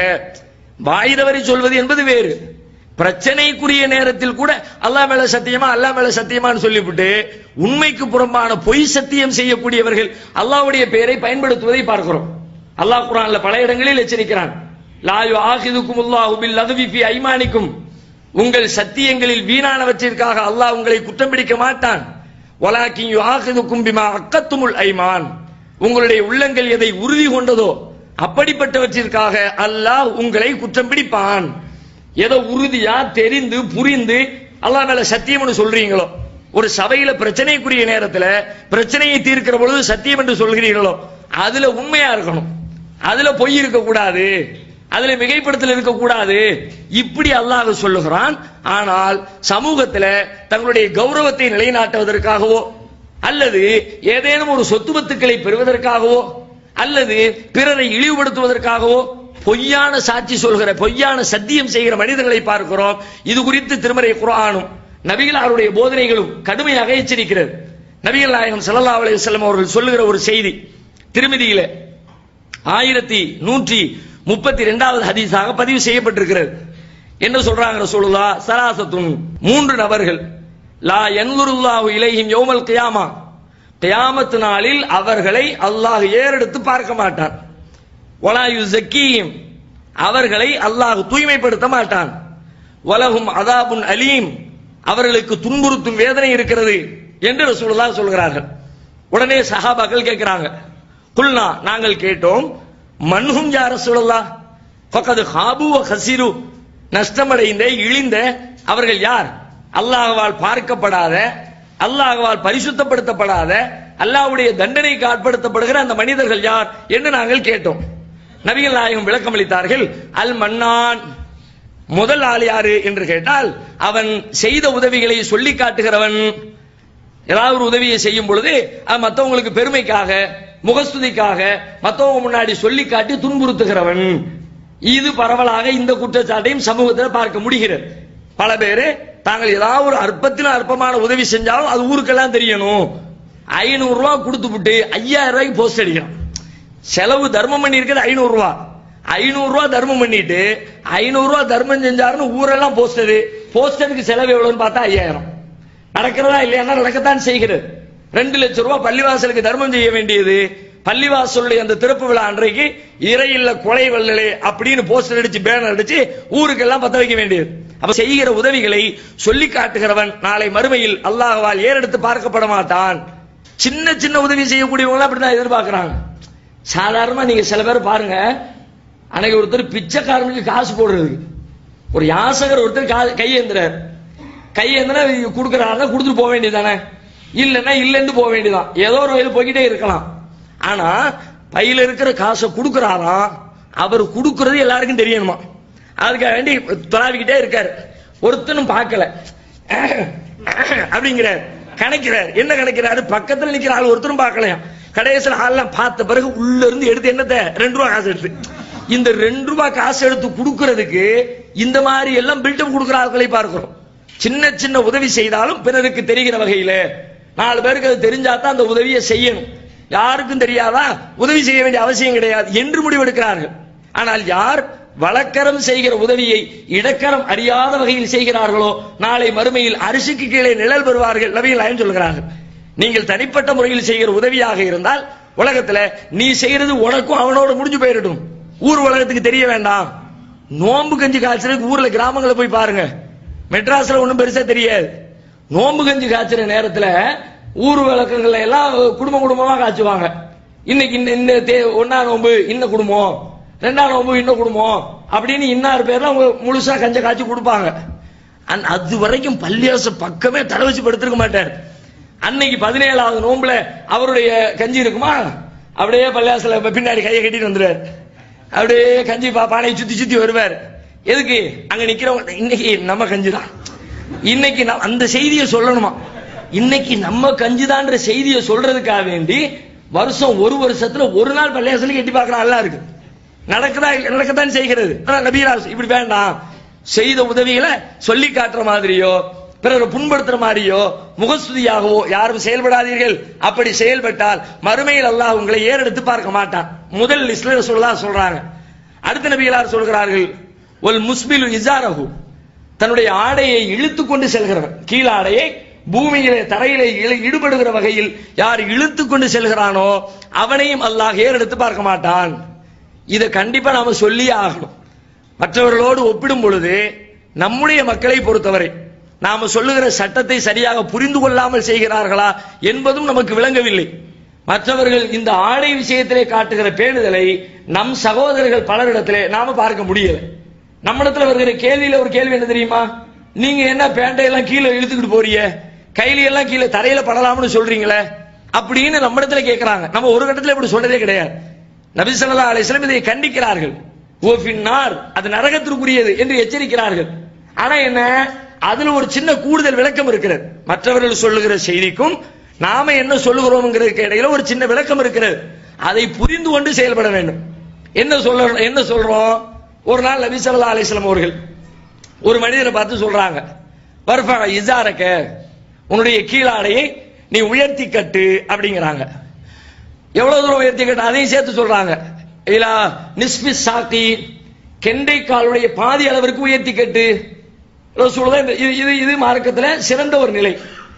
வாய் தவறி சொல்வது என்பது வேறு பிரச்சனைக்குரிய நேரத்தில் கூட அல்லாஹ் மேல சத்தியமா அல்லாஹ் மேல சத்தியமான்னு சொல்லிவிட்டு உண்மைக்கு புறம்பான பொய் சத்தியம் செய்யக்கூடியவர்கள் அல்லாஹ்வுடைய பெயரை பயன்படுத்துவதை பார்க்கிறோம் அல்லாஹ் குர்ஆன்ல பல இடங்களில் எச்சரிக்கிறான் லா யுஆஹிதுக்கும் அல்லாஹு பில் லக்வி ஃபீ ஐமானிக்கும் உங்கள் சத்தியங்களில் வீணானவற்றிற்காக அல்லாஹ் உங்களை குற்றம் பிடிக்க மாட்டான் வலாக்கின் யுஆஹிதுக்கும் பிமா அக்கத்துமுல் ஐமான் உங்களுடைய உள்ளங்கள் எதை உறுதி கொண்டதோ அப்படிப்பட்டவற்றிற்காக அல்லாஹ் உங்களை குற்றம் பிடிப்பான் ஏதோ உறுதியா தெரிந்து புரிந்து அல்லாஹ் மேல சத்தியம்னு சொல்றீங்களோ ஒரு சபையில பிரச்சனைக்குரிய நேரத்துல பிரச்சனையை தீர்க்கிற பொழுது சத்தியம் என்று சொல்கிறீர்களோ அதுல உண்மையா இருக்கணும் அதுல பொய் இருக்க கூடாது அதுல மிகைப்படுத்தல் இருக்க கூடாது இப்படி அல்லாஹ் சொல்லுகிறான் ஆனால் சமூகத்துல தங்களுடைய கௌரவத்தை நிலைநாட்டுவதற்காகவோ அல்லது ஏதேனும் ஒரு சொத்து பத்துக்களை பெறுவதற்காகவோ அல்லது பிறரை இழிவுபடுத்துவதற்காகவோ பொய்யான சாட்சி சொல்கிற பொய்யான சத்தியம் செய்கிற மனிதர்களை பார்க்கிறோம் இது குறித்து திருமறை குர்ஆனும் நபிகளாருடைய போதனைகளும் கடுமையாக எச்சரிக்கிறது நபிகள் நாயகம் ஸல்லல்லாஹு அலைஹி வஸல்லம் அவர்கள் சொல்லுகிற ஒரு செய்தி திருமதியில ஆயிரத்தி நூற்றி முப்பத்தி ரெண்டாவது ஹதீஸாக பதிவு செய்யப்பட்டிருக்கிறது என்ன சொல்றாங்க ரசூலுல்லா சராசத்துன் மூன்று நபர்கள் லா என்லுருல்லாஹு இலைஹிம் யௌமல் கியாமா கியாமத்து நாளில் அவர்களை அல்லாஹ் ஏறெடுத்து பார்க்க மாட்டான் வலா யுஸக்கீஹிம் அவர்களை அல்லாஹ் தூய்மைப்படுத்த மாட்டான் வலஹும் அதாபுன் அலீம் அவர்களுக்கு துன்புறுத்தும் வேதனை இருக்கிறது என்று ரசூலுல்லாஹ் சொல்கிறார்கள் உடனே சஹாபாக்கள் கேட்கிறாங்க குல்னா நாங்கள் கேட்டோம் மன்ஹும் யா ரசூலுல்லாஹ் ஃபகத் ஹாபு வ ஹசிரு நஷ்டமடைந்த இழிந்த அவர்கள் யார் அல்லாஹ்வால் பார்க்கப்படாத அல்லாஹ்வால் பரிசுத்தப்படுத்தப்படாத அல்லாஹ்வுடைய தண்டனைக்கு ஆட்படுத்தப்படுகிற அந்த மனிதர்கள் யார் என்று நாங்கள் கேட்டோம் நபிகள் நாயகம் விளக்கம் அளித்தார்கள் அல் மன்னான் முதல் ஆள் யாரு என்று கேட்டால் அவன் செய்த உதவிகளை சொல்லி காட்டுகிறவன் ஏதாவது ஒரு உதவியை செய்யும் பொழுது அது மற்றவங்களுக்கு பெருமைக்காக முகஸ்துதிக்காக மற்றவங்க முன்னாடி சொல்லி காட்டி துன்புறுத்துகிறவன் இது பரவலாக இந்த குற்றச்சாட்டையும் சமூகத்தில் பார்க்க முடிகிறது பல பேரு தாங்கள் ஏதாவது ஒரு அற்பத்தில் அற்பமான உதவி செஞ்சாலும் அது ஊருக்கெல்லாம் தெரியணும் ஐநூறு ரூபாய் கொடுத்து விட்டு ஐயாயிரம் ரூபாய்க்கு போஸ்ட் அடிக்கிறான் செலவு தர்மம் பண்ணி இருக்கிறது ஐநூறு ரூபா ஐநூறு ரூபா தர்மம் பண்ணிட்டு ஐநூறு ரூபா தர்மம் செஞ்சாருன்னு ஊரெல்லாம் போஸ்டரு போஸ்டருக்கு செலவு எவ்வளவுன்னு பார்த்தா ஐயாயிரம் நடக்கிறதா இல்லையா நடக்கத்தான் செய்கிறது ரெண்டு லட்சம் ரூபாய் பள்ளிவாசலுக்கு தர்மம் செய்ய வேண்டியது பள்ளிவாசலுடைய அந்த திறப்பு விழா அன்றைக்கு இறை இல்ல கொலை வல்லலே அப்படின்னு போஸ்டர் அடிச்சு பேனர் அடிச்சு ஊருக்கெல்லாம் பத்த வைக்க வேண்டியது அப்ப செய்கிற உதவிகளை சொல்லி காட்டுகிறவன் நாளை மறுமையில் அல்லாஹ்வால் ஏறெடுத்து பார்க்கப்பட மாட்டான் சின்ன சின்ன உதவி செய்யக்கூடியவங்க அப்படிதான் எதிர்பார்க்கறாங்க சாதாரணமா நீங்க சில பேர் பாருங்க அன்னைக்கு ஒருத்தர் பிச்சைக்காரனுக்கு காசு போடுறதுக்கு ஒரு யாசகர் ஒருத்தர் கா- கையேந்துறார் கையேந்தினா கொடுக்கறாருன்னா கொடுத்துட்டு போக வேண்டியதானே இல்லைன்னா இல்லைன்னு போக வேண்டியதான் ஏதோ ஒரு வயது போய்கிட்டே இருக்கலாம் ஆனா பையில இருக்கிற காசை கொடுக்கறாராம் அவர் கொடுக்கறது எல்லாருக்கும் தெரியணுமா அதுக்காக வேண்டி தொலாவிக்கிட்டே இருக்காரு ஒருத்தனும் பார்க்கல அப்படிங்கிறார் கணக்கிறார் என்ன கணக்கிறாரு பக்கத்துல நிக்கிற ஆள் ஒருத்தரும் பார்க்கலையாம் கடைசியில் ஆள்லாம் பார்த்த பிறகு உள்ள இருந்து எடுத்து என்னத்த ரெண்டு ரூபா காசு எடுத்து இந்த ரெண்டு ரூபா காசு எடுத்து கொடுக்கறதுக்கு இந்த மாதிரி எல்லாம் பில்டம் கொடுக்கிற ஆட்களை பார்க்கிறோம் சின்ன சின்ன உதவி செய்தாலும் பிறருக்கு தெரிகிற வகையில நாலு பேருக்கு அது தெரிஞ்சாதான் அந்த உதவியை செய்யணும் யாருக்கும் தெரியாதா உதவி செய்ய வேண்டிய அவசியம் கிடையாது என்று முடிவெடுக்கிறார்கள் ஆனால் யார் வழக்கரம் செய்கிற உதவியை இடக்கரம் அறியாத வகையில் செய்கிறார்களோ நாளை மறுமையில் அரிசிக்கு கீழே நிழல் பெறுவார்கள் நபிகள் நாயகம் சொல்கிறார்கள் நீங்கள் தனிப்பட்ட முறையில் செய்கிற உதவியாக இருந்தால் உலகத்துல நீ செய்யறது உனக்கும் அவனோட முடிஞ்சு போயிடட்டும் ஊர் உலகத்துக்கு தெரிய வேண்டாம் நோன்பு கஞ்சி காய்ச்சலுக்கு ஊர்ல கிராமங்களை போய் பாருங்க மெட்ராஸ்ல ஒண்ணும் பெருசா தெரியாது நோன்பு கஞ்சி காய்ச்சுற நேரத்துல ஊர் விளக்கங்கள்ல எல்லாம் குடும்ப குடும்பமா காய்ச்சுவாங்க இன்னைக்கு இந்த இந்த தே- ஒண்ணா நோன்பு இன்ன குடும்பம் ரெண்டாம் நோன்பு இன்ன குடும்பம் அப்படின்னு இன்னார் பேர்ல அவங்க முழுசா கஞ்ச காய்ச்சி கொடுப்பாங்க அன்- அது வரைக்கும் பள்ளியாச பக்கமே தலை வச்சு படுத்திருக்க மாட்டார் அன்னைக்கு பதினேழாவது நோன்புல அவருடைய கஞ்சி இருக்குமா அப்படியே பள்ளியாசல பின்னாடி கையை கட்டிட்டு வந்துருவார் அப்படியே கஞ்சி பா பானையை சுத்தி சுத்தி வருவார் எதுக்கு அங்க நிக்கிறவங்க இன்னைக்கு நம்ம கஞ்சி தான் இன்னைக்கு நம்ம- அந்த செய்தியை சொல்லணுமா இன்னைக்கு நம்ம கஞ்சிதான்ற செய்தியை சொல்றதுக்காக வேண்டி வருஷம் ஒரு வருஷத்துல ஒரு நாள் பள்ளியாசலுக்கு எட்டி பார்க்கலாம் எல்லாம் இருக்கு நடக்குதா இல்ல- நடக்கத்தான் செய்கிறது ஆனா நபிகளார் இப்படி வேண்டாம் செய்த உதவிகளை சொல்லி காட்டுற மாதிரியோ பிறரை புண்படுத்துற மாதிரியோ முகஸ்துதியாகவோ யாரும் செயல்படாதீர்கள் அப்படி செயல்பட்டால் மறுமையில் அல்லாஹ் உங்களை ஏறெடுத்து பார்க்க மாட்டான் முதல் லிஸ்ட்ல சொல்லலாம் சொல்றாங்க அடுத்த நபிகளார் சொல்கிறார்கள் ஒல் முஸ்பிலு இசாரஹு தன்னுடைய ஆடையை இழுத்து கொண்டு செல்கிறவன் கீழாடையை பூமியிலே தரையிலே இழு- ஈடுபடுகிற வகையில் யார் இழுத்து கொண்டு செல்கிறானோ அவனையும் அல்லாஹ் ஏறெடுத்து பார்க்க மாட்டான் இதை கண்டிப்பா நாம சொல்லியே ஆகணும் மற்றவர்களோடு ஒப்பிடும் பொழுது நம்முடைய மக்களை பொறுத்தவரை நாம சொல்லுகிற சட்டத்தை சரியாக புரிந்து கொள்ளாமல் செய்கிறார்களா என்பதும் நமக்கு விளங்கவில்லை மற்றவர்கள் இந்த ஆடை விஷயத்திலே காட்டுகிற பேணுதலை நம் சகோதரர்கள் பலரிடத்திலே நாம பார்க்க முடியல நம்மிடத்துல வருகிற கேள்வியில ஒரு கேள்வி என்ன தெரியுமா நீங்க என்ன பேண்டை எல்லாம் கீழே இழுத்துக்கிட்டு போறீங்க கையில எல்லாம் கீழே தரையில படலாம்னு சொல்றீங்களே அப்படின்னு நம்மிடத்துல கேட்கறாங்க நம்ம ஒரு கட்டத்துல இப்படி சொன்னதே கிடையாது நபி ஸல்லல்லாஹு அலைஹி வஸல்லம் இதை கண்டிக்கிறார்கள் ஓ பின்னார் அது நரகத்திற்குரியது என்று எச்சரிக்கிறார்கள் ஆனா என்ன அதுல ஒரு சின்ன கூடுதல் விளக்கம் இருக்கிறது மற்றவர்கள் சொல்லுகிற செய்திக்கும் நாம என்ன சொல்லுகிறோம்ங்கிறதுக்கு இடையில ஒரு சின்ன விளக்கம் இருக்கிறது அதை புரிந்து கொண்டு செயல்பட வேண்டும் என்ன சொல்ல என்ன சொல்றோம் ஒரு நாள் நபி ஸல்லல்லாஹு அலைஹி வஸல்லம் அவர்கள் ஒரு மனிதரை பார்த்து சொல்றாங்க வர்ஃபா இசாரக்க உன்னுடைய கீழாடையை நீ உயர்த்தி கட்டு அப்படிங்கிறாங்க எவ்வளவு தூரம் உயர்த்தி கட்டு அதையும் சேர்த்து சொல்றாங்க இல்லா நிஸ்பி சாக்கி கெண்டை காலுடைய பாதி அளவிற்கு உயர்த்தி கட்டு ரசூலுல்லாஹ் இந்த- இது இது இது மார்க்கத்துல சிறந்த ஒரு நிலை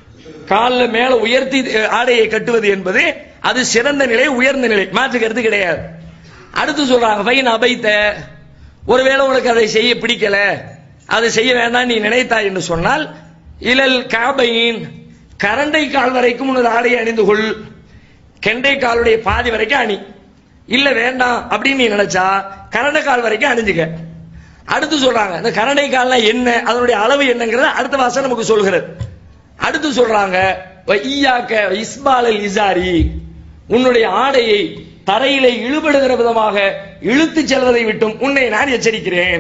காலில் மேல உயர்த்தி அஹ், ஆடையை கட்டுவது என்பது அது சிறந்த நிலை உயர்ந்த நிலை மாற்று கருத்து கிடையாது அடுத்து சொல்றாங்க பையன் அபைத்த ஒருவேளை உனக்கு அதை செய்ய பிடிக்கல அதை செய்ய வேண்டாம் நீ நினைத்தாய் என்று சொன்னால் இலல் காபையின் கரண்டை கால் வரைக்கும் உனது ஆடையை அணிந்து கொள் கெண்டை காலுடைய பாதி வரைக்கும் அணி இல்ல வேண்டாம் அப்படின்னு நீ நினைச்சா கரண்டை கால் வரைக்கும் அணிஞ்சுக்க அடுத்து சொல்றாங்க இந்த கரண்டை கால்னா என்ன அதனுடைய அளவு என்னங்கிறத அடுத்த வாசம் நமக்கு சொல்கிறது அடுத்து சொல்றாங்க ஈயாக்க இஸ்பாலல் இசாரி உன்னுடைய ஆடையை தரையிலே இழுபடுகிற விதமாக இழுத்து செல்வதை விட்டும் உன்னை நான் எச்சரிக்கிறேன்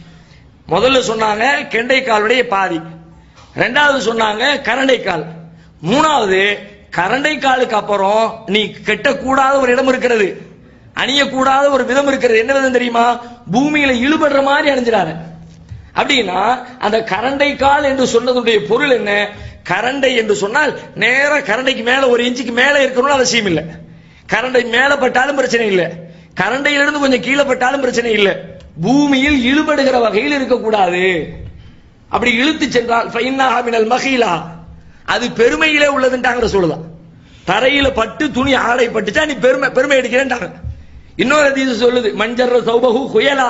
முதல்ல சொன்னாங்க கெண்டை காலுடைய பாதி ரெண்டாவது சொன்னாங்க கரண்டை கால் மூணாவது கரண்டை காலுக்கு அப்புறம் நீ கெட்டக்கூடாத ஒரு இடம் இருக்கிறது அணியக்கூடாத ஒரு விதம் இருக்கிறது என்ன விதம் தெரியுமா பூமியில இழுபடுற மாதிரி அணிஞ்சிடாரு அப்படின்னா அந்த கரண்டை கால் என்று சொன்னதுடைய பொருள் என்ன கரண்டை என்று சொன்னால் நேரா கரண்டைக்கு மேல ஒரு இன்ச்சுக்கு மேல இருக்கணும்னு அவசியம் இல்லை கரண்டை மேல பட்டாலும் பிரச்சனை இல்லை கரண்டையிலிருந்து கொஞ்சம் கீழே பட்டாலும் பிரச்சனை இல்லை பூமியில் இழுபடுகிற வகையில் இருக்கக்கூடாது அப்படி இழுத்து சென்றால் ஃபைன்னாஹா மினல் மஹீலா அது பெருமையிலே உள்ளதுன்ட்டாங்கிற சொல்லுதான் தரையில பட்டு துணி ஆடை பட்டுச்சா நீ பெருமை பெருமை எடுக்கிறேன்ட்டாங்க இன்னொரு அதிசயம் சொல்லுது மஞ்சர் சௌபகு குயலா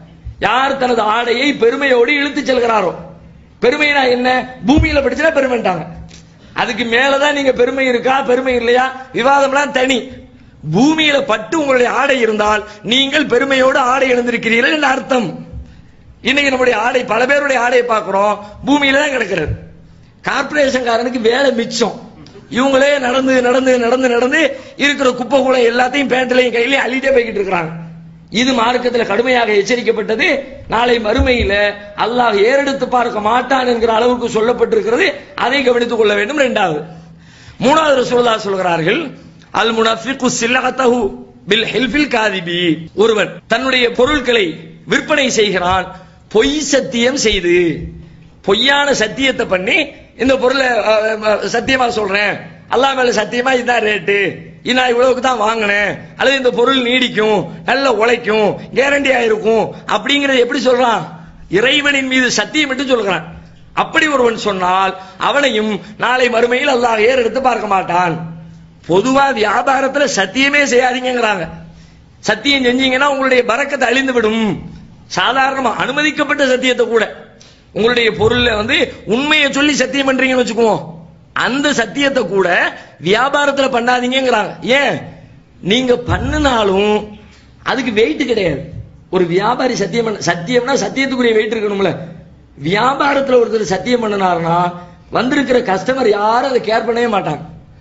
யார் தனது ஆடையை பெருமையோடு இழுத்து செல்கிறாரோ பெருமைனா என்ன பூமியில படிச்சுனா பெருமைட்டாங்க அதுக்கு மேலதான் நீங்க பெருமை இருக்கா பெருமை இல்லையா விவாதம்லாம் தனி பூமியில பட்டு உங்களுடைய ஆடை இருந்தால் நீங்கள் பெருமையோடு ஆடை எழுந்திருக்கிறீர்கள் என்று அர்த்தம் இன்னைக்கு நம்முடைய ஆடை பல பேருடைய ஆடையை பார்க்கிறோம் பூமியில தான் கிடக்கிறது கார்பரேஷன்காரனுக்கு வேலை மிச்சம் இவங்களே நடந்து நடந்து நடந்து நடந்து இருக்கிற குப்பை கூட எல்லாத்தையும் பேண்ட்லையும் கையிலையும் அள்ளிட்டே போய்கிட்டு இருக்கிறாங்க இது மார்க்கத்தில் கடுமையாக எச்சரிக்கப்பட்டது நாளை மறுமையில அல்லாஹ் ஏறெடுத்து பார்க்க மாட்டான் என்கிற அளவுக்கு சொல்லப்பட்டிருக்கிறது அதை கவனித்துக் கொள்ள வேண்டும் இரண்டாவது மூணாவது ரசூலுல்லாஹ் சொல்கிறார்கள் அல் முனஃபிகு சில்லகத்தஹு பில் ஹில்ஃபில் காதிபி ஒருவன் தன்னுடைய பொருட்களை விற்பனை செய்கிறான் பொய் சத்தியம் செய்து பொய்யான சத்தியத்தை பண்ணி இந்த பொருளை அஹ், அஹ், சத்தியமா சொல்றேன் அல்லாஹ் மேல சத்தியமா இதுதான் ரேட்டு இது நான் இவ்வளவுக்கு தான் வாங்கினேன் அல்லது இந்த பொருள் நீடிக்கும் நல்ல உழைக்கும் கேரண்டியா இருக்கும் அப்படிங்கறத எப்படி சொல்றான் இறைவனின் மீது சத்தியம் என்று சொல்கிறான் அப்படி ஒருவன் சொன்னால் அவனையும் நாளை மறுமையில் அல்லாஹ் ஏறெடுத்து பார்க்க மாட்டான் பொதுவா வியாபாரத்துல சத்தியமே செய்யாதீங்கங்கிறாங்க சத்தியம் செஞ்சீங்கன்னா உங்களுடைய பறக்கத்தை அழிந்து விடும் சாதாரணமா அனுமதிக்கப்பட்ட சத்தியத்தை கூட உங்களுடைய பொருள்ல வந்து உண்மையை சொல்லி சத்தியம் பண்றீங்கன்னு வச்சுக்குவோம் அந்த சத்தியத்தை கூட வியாபாரத்துல பண்ணாதீங்கங்கிறாங்க ஏன் நீங்க பண்ணினாலும் அதுக்கு வெயிட் கிடையாது ஒரு வியாபாரி சத்தியம் பண்ண சத்தியம்னா சத்தியத்துக்குரிய வெயிட் இருக்கணும்ல வியாபாரத்துல ஒருத்தர் சத்தியம் பண்ணினாருன்னா வந்திருக்கிற கஸ்டமர் யாரும் அதை கேர் பண்ணவே மாட்டாங்க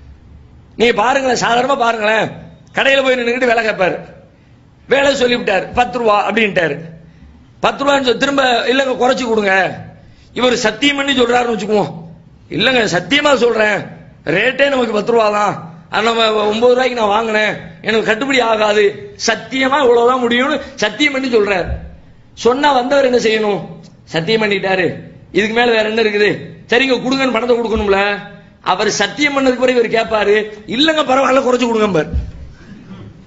நீங்க பாருங்களேன் சாதாரணமா பாருங்களேன் கடையில போய் நின்னுக்கிட்டு வேலை கேட்பாரு வேலை சொல்லிவிட்டார் பத்து ரூபா அப்படின்ட்டாரு பத்து ரூபான்னு சொல்லி திரும்ப இல்லங்க குறைச்சு கொடுங்க இவர் சத்தியம் பண்ணி சொல்றாருன்னு வச்சுக்குவோம் இல்லங்க சத்தியமா சொல்றேன் ரேட்டே நமக்கு பத்து ரூபா தான் அது நம்ம ஒன்பது ரூபாய்க்கு நான் வாங்கினேன் எனக்கு கட்டுப்படி ஆகாது சத்தியமா இவ்வளவுதான் முடியும்னு சத்தியம் பண்ணி சொல்றாரு சொன்னா வந்தவர் என்ன செய்யணும் சத்தியம் பண்ணிட்டாரு இதுக்கு மேல வேற என்ன இருக்குது சரிங்க கொடுங்கன்னு பணத்தை கொடுக்கணும்ல அவர் சத்தியம் பண்ணதுக்கு பிறகு இவர் கேட்பாரு இல்லங்க பரவாயில்ல குறைச்சு கொடுங்க பாரு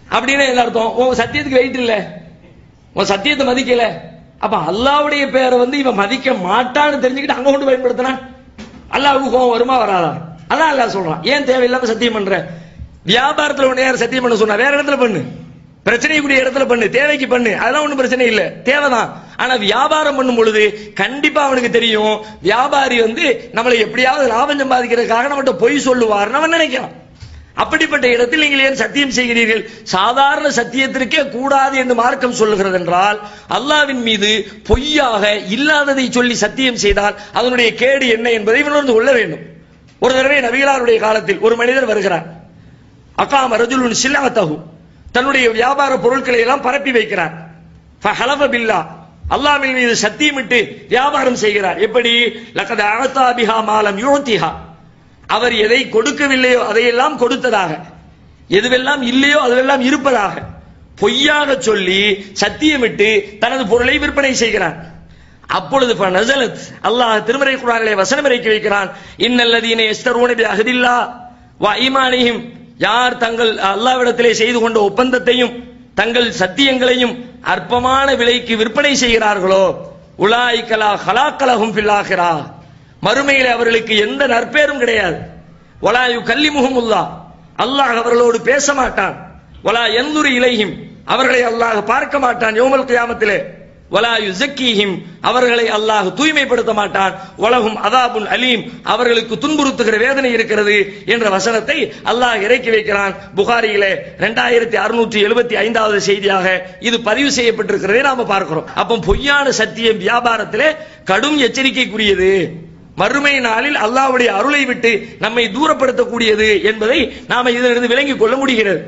அப்படின்னு என்ன அர்த்தம் உன் சத்தியத்துக்கு வெயிட் இல்ல உன் சத்தியத்தை மதிக்கல அப்ப அல்லாவுடைய பேரை வந்து இவன் மதிக்க மாட்டான்னு தெரிஞ்சுக்கிட்டு அங்க கொண்டு பயன்படுத்தினா அல்லாவுக்கு கோவம் வருமா வராதா அதான் அல்லாஹ் சொல்றான் ஏன் தேவையில்லாம சத்தியம் பண்ற வியாபாரத்துல உன்னை யார் சத்தியம் பண்ண சொன்னா வேற இடத்துல பண்ணு பிரச்சனைக்குரிய இடத்துல பண்ணு தேவைக்கு பண்ணு அதெல்லாம் ஒண்ணும் பிரச்சனை இல்ல தேவைதான் ஆனா வியாபாரம் பண்ணும் பொழுது கண்டிப்பா அவனுக்கு தெரியும் வியாபாரி வந்து நம்மளை எப்படியாவது லாபம் சம்பாதிக்கிறதுக்காக நம்மகிட்ட பொய் சொல்லுவார்னு அவன் நினைக்கிறான் அப்படிப்பட்ட இடத்தில் நீங்கள் ஏன் சத்தியம் செய்கிறீர்கள் சாதாரண சத்தியத்திற்கே கூடாது என்று மார்க்கம் சொல்லுகிறது என்றால் அல்லாவின் மீது பொய்யாக இல்லாததை சொல்லி சத்தியம் செய்தால் அதனுடைய கேடு என்ன என்பதை உணர்ந்து கொள்ள வேண்டும் ஒரு தடவை நபிகளாருடைய காலத்தில் ஒரு மனிதர் வருகிறார் அகாம ரஜுலுன் சில்லாத்தகு தன்னுடைய வியாபார பொருட்களை எல்லாம் பரப்பி வைக்கிறார் ஃபஹலஃப பில்லா அல்லாஹ்வின் மீது சத்தியமிட்டு வியாபாரம் செய்கிறார் எப்படி லக்கத அகதா பிஹா மாலம் யுத்திஹா அவர் எதை கொடுக்கவில்லையோ அதையெல்லாம் கொடுத்ததாக எதுவெல்லாம் இல்லையோ அதுவெல்லாம் இருப்பதாக பொய்யாக சொல்லி சத்தியமிட்டு தனது பொருளை விற்பனை செய்கிறார் அப்பொழுது நசலத் அல்லாஹ் திருமறை குரானிலே வசனம் இறக்கி வைக்கிறான் இன்னல்லதீன எஸ்தரூன பி அஹதில்லா வ ஈமானிஹிம் யார் தங்கள் அல்லாவிடத்திலே செய்து கொண்ட ஒப்பந்தத்தையும் தங்கள் சத்தியங்களையும் அற்பமான விலைக்கு விற்பனை செய்கிறார்களோ உலாய்கலா ஹலாக்கலகும் பில்லாகிறா மறுமையிலே அவர்களுக்கு எந்த நற்பேரும் கிடையாது வலாயு கல்லி முகமுல்லா அல்லாஹ் அவர்களோடு பேச மாட்டான் வலா எந்துரு இலைஹிம் அவர்களை அல்லாஹ் பார்க்க மாட்டான் யோமல் கியாமத்திலே வலா யுசக்கீஹிம் அவர்களை அல்லாஹ் தூய்மைப்படுத்த மாட்டான் உலகும் அதாபுன் அலீம் அவர்களுக்கு துன்புறுத்துகிற வேதனை இருக்கிறது என்ற வசனத்தை அல்லாஹ் இறக்கி வைக்கிறான் புகாரியிலே ரெண்டாயிரத்தி அறுநூற்றி எழுபத்தி ஐந்தாவது செய்தியாக இது பதிவு செய்யப்பட்டிருக்கிறதை நாம பார்க்கிறோம் அப்போ பொய்யான சத்தியம் வியாபாரத்திலே கடும் எச்சரிக்கைக்குரியது மறுமை நாளில் அல்லாஹ்வுடைய அருளை விட்டு நம்மை தூரப்படுத்தக்கூடியது என்பதை நாம இதிலிருந்து விளங்கிக் கொள்ள முடிகிறது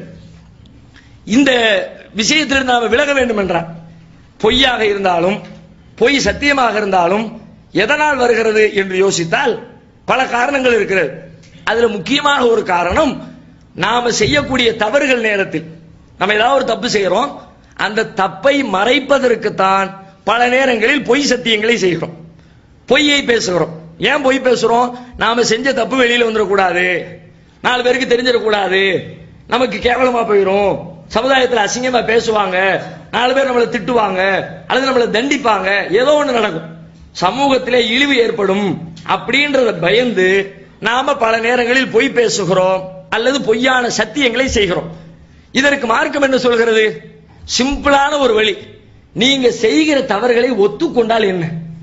இந்த விஷயத்திலிருந்து நாம விலக வேண்டும் என்றார் பொய்யாக இருந்தாலும் பொய் சத்தியமாக இருந்தாலும் எதனால் வருகிறது என்று யோசித்தால் பல காரணங்கள் இருக்கிறது அதுல முக்கியமாக ஒரு காரணம் நாம செய்யக்கூடிய தவறுகள் நேரத்தில் நம்ம ஏதாவது ஒரு தப்பு செய்யறோம் அந்த தப்பை மறைப்பதற்குத்தான் பல நேரங்களில் பொய் சத்தியங்களை செய்கிறோம் பொய்யை பேசுகிறோம் ஏன் பொய் பேசுறோம் நாம செஞ்ச தப்பு வெளியில வந்துடக்கூடாது நாலு பேருக்கு தெரிஞ்சிடக்கூடாது நமக்கு கேவலமா போயிடும் சமுதாயத்தில் அசிங்கமா பேசுவாங்க நாலு பேர் நம்மளை திட்டுவாங்க அல்லது நம்மளை தண்டிப்பாங்க ஏதோ ஒண்ணு நடக்கும் சமூகத்திலே இழிவு ஏற்படும் அப்படின்றத பயந்து நாம பல நேரங்களில் பொய் பேசுகிறோம் அல்லது பொய்யான சத்தியங்களை செய்கிறோம் இதற்கு மார்க்கம் என்ன சொல்கிறது சிம்பிளான ஒரு வழி நீங்க செய்கிற தவறுகளை ஒத்துக்கொண்டால் என்ன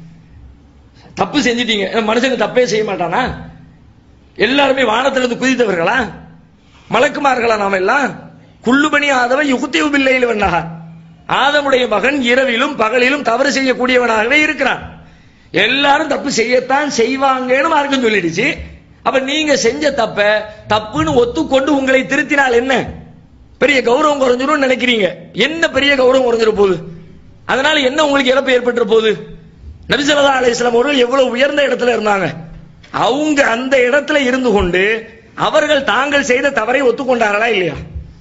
தப்பு செஞ்சிட்டீங்க மனுஷங்க தப்பே செய்ய மாட்டானா எல்லாருமே வானத்திலிருந்து குதித்தவர்களா மலக்குமார்களா நாம எல்லாம் குள்ளுபணி ஆதவன் யுகுத்தியு பிள்ளையில் வண்ணாக ஆதமுடைய மகன் இரவிலும் பகலிலும் தவறு செய்யக்கூடியவனாகவே இருக்கிறான் எல்லாரும் தப்பு செய்யத்தான் செய்வாங்கன்னு மார்க்கம் சொல்லிடுச்சு அப்ப நீங்க செஞ்ச தப்ப தப்புன்னு ஒத்துக்கொண்டு உங்களை திருத்தினால் என்ன பெரிய கௌரவம் குறைஞ்சிரும் நினைக்கிறீங்க என்ன பெரிய கௌரவம் குறைஞ்சிட போகுது அதனால என்ன உங்களுக்கு இழப்பு ஏற்பட்டு போகுது நபிசல்லா அலிஸ்லாம் அவர்கள் எவ்வளவு உயர்ந்த இடத்துல இருந்தாங்க அவங்க அந்த இடத்துல இருந்து கொண்டு அவர்கள் தாங்கள் செய்த தவறை ஒத்துக்கொண்டார்களா இல்லையா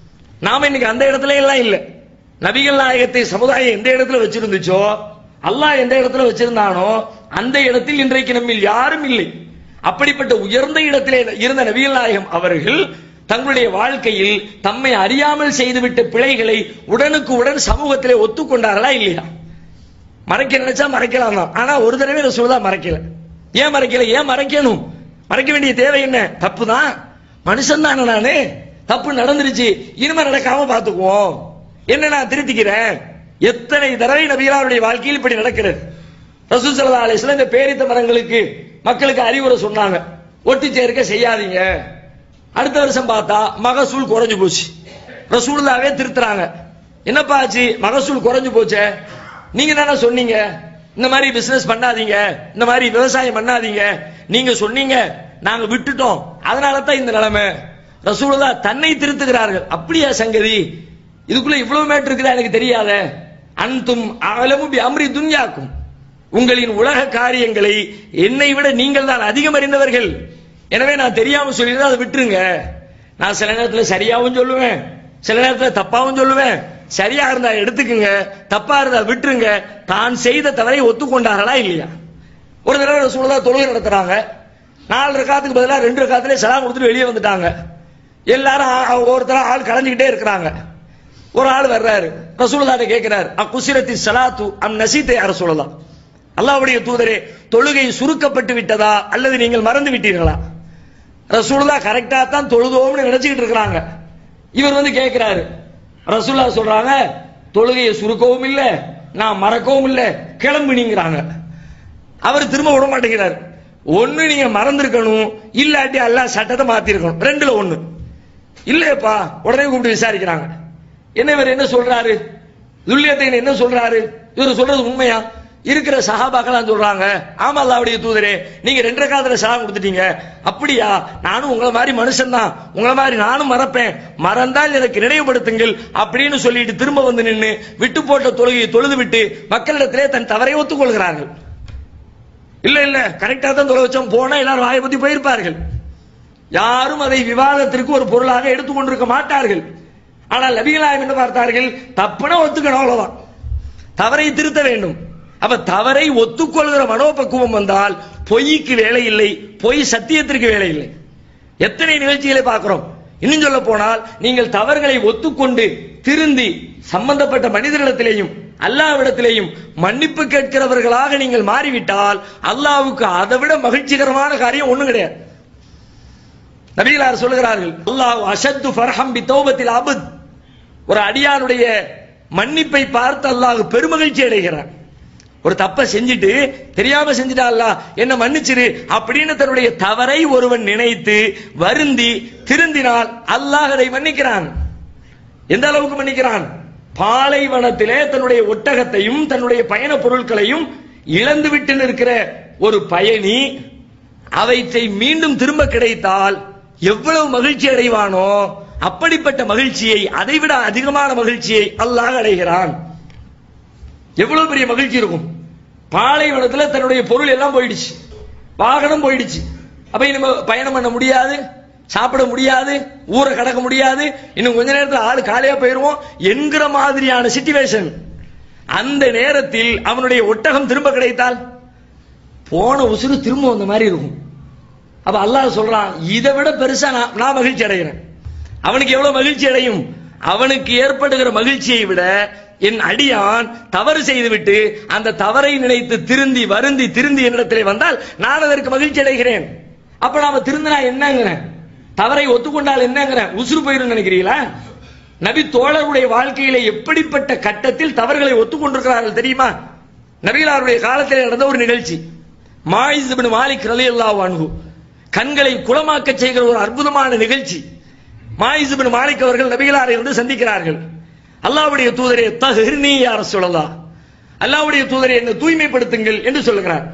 நாம இன்னைக்கு அந்த இடத்துல எல்லாம் இல்ல நபிகள் நாயகத்தை சமுதாயம் எந்த இடத்துல வச்சிருந்துச்சோ அல்லாஹ் எந்த இடத்துல வச்சிருந்தானோ அந்த இடத்தில் இன்றைக்கு நம்மில் யாரும் இல்லை அப்படிப்பட்ட உயர்ந்த இடத்திலே இருந்த நபிகள் நாயகம் அவர்கள் தங்களுடைய வாழ்க்கையில் தம்மை அறியாமல் செய்துவிட்ட பிழைகளை உடனுக்கு உடன் சமூகத்திலே ஒத்துக்கொண்டார்களா இல்லையா மறைக்க நினைச்சா மறைக்கலாம் தான் ஆனா ஒரு தடவை ரசூலா மறைக்கல ஏன் மறைக்கல ஏன் மறைக்கணும் மறைக்க வேண்டிய தேவை என்ன தப்பு தான் மனுஷன் தானே நானு தப்பு நடந்துருச்சு இனிமே நடக்காம பாத்துக்குவோம் என்ன நான் திருத்திக்கிறேன் எத்தனை தடவை நபிகளாருடைய வாழ்க்கையில் இப்படி நடக்கிறது ரசூல் சல்லா அலிஸ்லாம் இந்த பேரித்த மரங்களுக்கு மக்களுக்கு அறிவுரை சொன்னாங்க ஒட்டி சேர்க்க செய்யாதீங்க அடுத்த வருஷம் பார்த்தா மகசூல் குறைஞ்சு போச்சு ரசூல்லாவே திருத்துறாங்க என்னப்பா ஆச்சு மகசூல் குறைஞ்சு போச்சே நீங்க தானே சொன்னீங்க இந்த மாதிரி பிசினஸ் பண்ணாதீங்க இந்த மாதிரி விவசாயம் பண்ணாதீங்க நீங்க சொன்னீங்க நாங்க விட்டுட்டோம் அதனால தான் இந்த நிலைமை ரசூலுல்லா தன்னை திருத்துகிறார்கள் அப்படியா சங்கதி இதுக்குள்ள இவ்வளவு மேட் இருக்குதா எனக்கு தெரியாத அன்தும் அகலமும் பி அம்ரி துன்யாக்கும் உங்களின் உலக காரியங்களை என்னை விட நீங்கள் தான் அதிகம் அறிந்தவர்கள் எனவே நான் தெரியாம சொல்லிடுறேன் அதை விட்டுருங்க நான் சில நேரத்தில் சரியாவும் சொல்லுவேன் சில நேரத்தில் தப்பாவும் சொல்லுவேன் சரியா இருந்தா எடுத்துக்குங்க தப்பா இருந்தா விட்டுருங்க தான் செய்த தவறை ஒத்துக்கொண்டார்களா இல்லையா ஒரு தடவை சூழலா தொழுகை நடத்துறாங்க நாலு ரக்காத்துக்கு பதிலாக ரெண்டு ரக்காத்துல சலாம் கொடுத்துட்டு வெளியே வந்துட்டாங்க எல்லாரும் ஒருத்தர ஆள் கலந்துக்கிட்டே இருக்கிறாங்க ஒரு ஆள் வர்றாரு ரசூலுல்லாஹ்ட்ட கேட்கிறார் அக்குசிரத்தி ஸலாத்து அம் நசீத்தை யா ரசூலுல்லாஹ் அல்லாஹ்வுடைய தூதரே தொழுகை சுருக்கப்பட்டு விட்டதா அல்லது நீங்கள் மறந்து விட்டீர்களா ரசூலுல்லாஹ் கரெக்டா தான் தொழுதோம்னு நினைச்சுக்கிட்டு இருக்கிறாங்க இவர் வந்து கேட்கிறாரு ரசூலுல்லாஹ் சொல்றாங்க தொழுகையை சுருக்கவும் இல்ல நான் மறக்கவும் இல்ல கிளம்புனீங்கிறாங்க அவர் திரும்ப விட மாட்டேங்கிறார் ஒண்ணு நீங்க மறந்திருக்கணும் இல்லாட்டி அல்லாஹ் சட்டத்தை மாத்திருக்கணும் ரெண்டுல ஒண்ணு இல்லையப்பா உடனே கூப்பிட்டு விசாரிக்கிறாங்க என்ன இவர் என்ன சொல்றாரு துல்லியத்தை என்ன சொல்றாரு இவர் சொல்றது உண்மையா இருக்கிற சஹாபாக்கெல்லாம் சொல்றாங்க ஆமா அல்லாவுடைய தூதரே நீங்க ரெண்டரை காலத்துல சலாம் கொடுத்துட்டீங்க அப்படியா நானும் உங்களை மாதிரி மனுஷன் தான் உங்களை மாதிரி நானும் மறப்பேன் மறந்தால் எனக்கு நினைவுபடுத்துங்கள் அப்படின்னு சொல்லிட்டு திரும்ப வந்து நின்னு விட்டு போட்ட தொழுகையை தொழுது விட்டு மக்களிடத்திலே தன் தவறை ஒத்துக்கொள்கிறார்கள் இல்ல இல்ல கரெக்டா தான் தொலை வச்சோம் போனா எல்லாரும் வாயை பத்தி போயிருப்பார்கள் யாரும் அதை விவாதத்திற்கு ஒரு பொருளாக எடுத்துக்கொண்டிருக்க மாட்டார்கள் ஆனால் நபிகளாயம் என்ன பார்த்தார்கள் தப்புனா ஒத்துக்கணும் அவ்வளவுதான் தவறை திருத்த வேண்டும் அப்ப தவறை ஒத்துக்கொள்கிற மனோபக்குவம் வந்தால் பொய்க்கு வேலை இல்லை பொய் சத்தியத்திற்கு வேலை இல்லை எத்தனை நிகழ்ச்சிகளை பார்க்கிறோம் இன்னும் சொல்ல போனால் நீங்கள் தவறுகளை ஒத்துக்கொண்டு திருந்தி சம்பந்தப்பட்ட மனிதர்களிடத்திலேயும் அல்லாவிடத்திலேயும் மன்னிப்பு கேட்கிறவர்களாக நீங்கள் மாறிவிட்டால் அல்லாவுக்கு அதை விட மகிழ்ச்சிகரமான காரியம் ஒண்ணும் கிடையாது நபிகளார் சொல்லுகிறார்கள் அல்லாஹ் அஷத்து ஃபர்ஹம் பி தௌபத்தில் அபுத் ஒரு அடியானுடைய மன்னிப்பை பார்த்து அல்லாஹ் பெருமகிழ்ச்சி அடைகிறான் ஒரு தப்பை செஞ்சுட்டு தெரியாம செஞ்சுட்டா அல்லாஹ் என்ன மன்னிச்சிரு அப்படின்னு தன்னுடைய தவறை ஒருவன் நினைத்து வருந்தி திருந்தினால் அல்லாஹ் அதை மன்னிக்கிறான் எந்த அளவுக்கு மன்னிக்கிறான் பாலைவனத்திலே தன்னுடைய ஒட்டகத்தையும் தன்னுடைய பயண பொருட்களையும் இழந்து விட்டு இருக்கிற ஒரு பயணி அவற்றை மீண்டும் திரும்ப கிடைத்தால் எவ்வளவு மகிழ்ச்சி அடைவானோ அப்படிப்பட்ட மகிழ்ச்சியை அதைவிட அதிகமான மகிழ்ச்சியை அல்லாஹ் அடைகிறான் எவ்வளவு பெரிய மகிழ்ச்சி இருக்கும் பாலைவனத்துல தன்னுடைய பொருள் எல்லாம் போயிடுச்சு வாகனம் போயிடுச்சு அப்ப இனிமே பயணம் பண்ண முடியாது சாப்பிட முடியாது ஊரை கடக்க முடியாது இன்னும் கொஞ்ச நேரத்தில் ஆளு காலியா போயிருவோம் என்கிற மாதிரியான சிச்சுவேஷன் அந்த நேரத்தில் அவனுடைய ஒட்டகம் திரும்ப கிடைத்தால் போன உசுறு திரும்ப வந்த மாதிரி இருக்கும் அப்ப அல்லாஹ் சொல்றான் இதை விட பெருசா நான் நான் மகிழ்ச்சி அடைகிறேன் அவனுக்கு எவ்வளவு மகிழ்ச்சி அடையும் அவனுக்கு ஏற்படுகிற மகிழ்ச்சியை விட என் அடியான் தவறு செய்துவிட்டு அந்த தவறை நினைத்து திருந்தி வருந்தி திருந்தி என்னிடத்திலே வந்தால் நான் அதற்கு மகிழ்ச்சி அடைகிறேன் அப்ப நாம திருந்தினா என்னங்கிறேன் தவறை ஒத்துக்கொண்டால் என்னங்கிறேன் உசுறு போயிரும் நினைக்கிறீங்களா நபி தோழருடைய வாழ்க்கையில எப்படிப்பட்ட கட்டத்தில் தவறுகளை ஒத்துக்கொண்டிருக்கிறார்கள் தெரியுமா நபிகளாருடைய காலத்தில் நடந்த ஒரு நிகழ்ச்சி மாயிஸ் இப்னு மாலிக் ரலியல்லாஹு அன்ஹு கண்களை குளமாக்க செய்கிற ஒரு அற்புதமான நிகழ்ச்சி மாயிஸ் இப்னு மாலிக் அவர்கள் நபிகளாரை வந்து சந்திக்கிறார்கள் அல்லாஹ்வுடைய தூதரே தஹ்ர்னி யா ரசூலல்லாஹ் அல்லாஹ்வுடைய தூதரே என்ன தூய்மைப்படுத்துங்கள் என்று சொல்லுகிறார்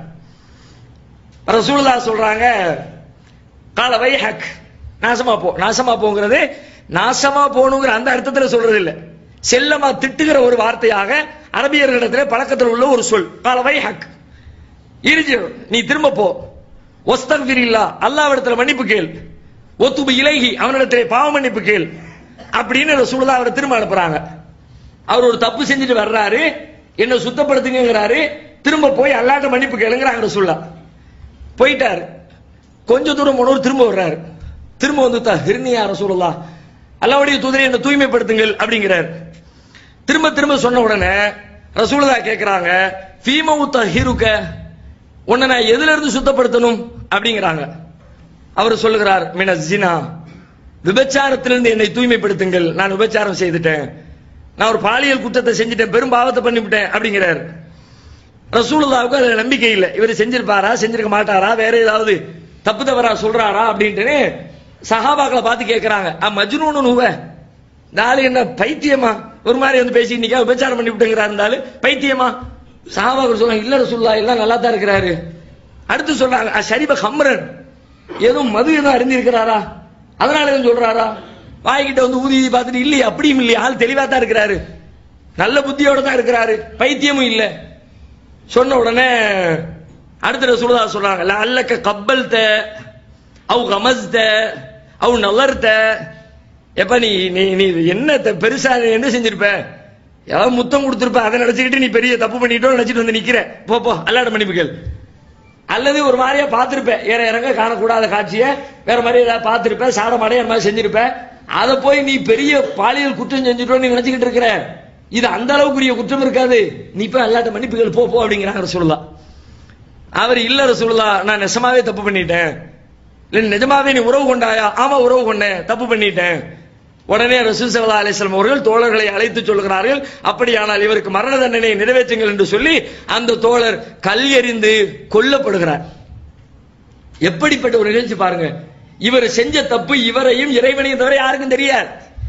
ரசூலுல்லாஹ் சொல்றாங்க கால வைஹக் நாசமா போ நாசமா போங்கிறது நாசமா போகணுங்கிற அந்த அர்த்தத்துல சொல்றது இல்ல செல்லமா திட்டுகிற ஒரு வார்த்தையாக அரபியர்களிடத்துல பழக்கத்தில் உள்ள ஒரு சொல் கால வைஹக் இருஜி நீ திரும்ப போ ஒஸ்தக்ஃபிரில்லா அல்லாஹ்விடத்துல மன்னிப்பு கேள் ஒத்துபு இலகி அவனிடத்திலே பாவ மன்னிப்பு கேள் அப்படின்னு ரசூலுல்லாஹ் அவரை திரும்ப அனுப்புறாங்க அவர் ஒரு தப்பு செஞ்சுட்டு வர்றாரு என்ன சுத்தப்படுத்துங்கிறாரு திரும்ப போய் அல்லாட்ட மன்னிப்பு கேளுங்கிறாங்க ரசூலுல்லாஹ் போயிட்டாரு கொஞ்ச தூரம் போனவர் திரும்ப வர்றாரு திரும்ப வந்து தா ஹிர்னியா ரசூலுல்லாஹ் அல்லாஹ்வுடைய தூதரை என்ன தூய்மைப்படுத்துங்கள் அப்படிங்கிறார் திரும்ப திரும்ப சொன்ன உடனே ரசூலுல்லாஹ் கேக்குறாங்க ஃபீமவு தஹிருக்க உன்னை நான் எதுல இருந்து சுத்தப்படுத்தணும் அப்படிங்கிறாங்க அவர் சொல்லுகிறார் மின ஜினா விபச்சாரத்திலிருந்து என்னை தூய்மைப்படுத்துங்கள் நான் விபச்சாரம் செய்துட்டேன் நான் ஒரு பாலியல் குற்றத்தை செஞ்சுட்டேன் பெரும் பாவத்தை பண்ணிவிட்டேன் அப்படிங்கிறார் ரசூலுல்லாவுக்கு அதுல நம்பிக்கை இல்லை இவர் செஞ்சிருப்பாரா செஞ்சிருக்க மாட்டாரா வேற ஏதாவது தப்பு தவறா சொல்றாரா அப்படின்ட்டு சஹாபாக்களை பார்த்து கேட்கறாங்க அ மஜ்னூனு நுவ நாளை என்ன பைத்தியமா ஒரு மாதிரி வந்து பேசி இன்னைக்கு விபச்சாரம் பண்ணி விட்டுங்கிறா இருந்தாலும் பைத்தியமா சஹாபாக்கள் சொல்றாங்க இல்ல ரசூல்லா எல்லாம் நல்லா தான் இருக்கிறாரு அடுத்து சொல்றாங்க அ ஷரீப ஹம்ரன் ஏதோ மது எதுவும் அறிந்திருக்கிறாரா அதனால எதுவும் சொல்றாரா வாய்கிட்ட வந்து ஊதி பார்த்துட்டு இல்லையே அப்படியும் இல்லையா ஆள் தெளிவா தான் இருக்கிறாரு நல்ல புத்தியோட தான் இருக்கிறாரு பைத்தியமும் இல்ல சொன்ன உடனே அடுத்த ரசூலுல்லா சொல்றாங்க லஅல்லக கப்பல்த அவு கமஸ்த அவு நலர்த்த எப்ப நீ நீ நீ என்ன த- பெருசா நீ என்ன செஞ்சிருப்ப ஏதாவது முத்தம் கொடுத்திருப்ப அதை நினைச்சுக்கிட்டு நீ பெரிய தப்பு பண்ணிட்டோம் நினைச்சிட்டு வந்து நிக்கிற போ போ அல்லாட மன்னிப்புகள் அல்லது ஒரு மாதிரியா பார்த்திருப்ப ஏற இறங்க காணக்கூடாத காட்சிய வேற மாதிரி ஏதாவது பார்த்திருப்ப சாட மாடைய மாதிரி செஞ்சிருப்ப அத போய் நீ பெரிய பாலியல் குற்றம் செஞ்சுட்டோன்னு நீ நினைச்சுக்கிட்டு இருக்கிற இது அந்த அளவுக்குரிய குற்றம் இருக்காது நீ போய் அல்லாட்ட மன்னிப்புகள் போ போ அப்படிங்கிறாங்க ரசூலுல்லா அவர் இல்ல ரசூலுல்லா நான் நெசமாவே தப்பு பண்ணிட்டேன் இல்ல நிஜமாவே நீ உறவு கொண்டாயா ஆமா உறவு கொண்டேன் தப்பு பண்ணிட்டேன் உடனே ரசூல் சல்லா அலிஸ்லாம் அவர்கள் தோழர்களை அழைத்து சொல்கிறார்கள் அப்படியானால் இவருக்கு மரண தண்டனை நிறைவேற்றுங்கள் என்று சொல்லி அந்த தோழர் கல் எறிந்து கொல்லப்படுகிறார் எப்படிப்பட்ட ஒரு நிகழ்ச்சி பாருங்க இவர் செஞ்ச தப்பு இவரையும் இறைவனையும் தவிர யாருக்கும் தெரியாது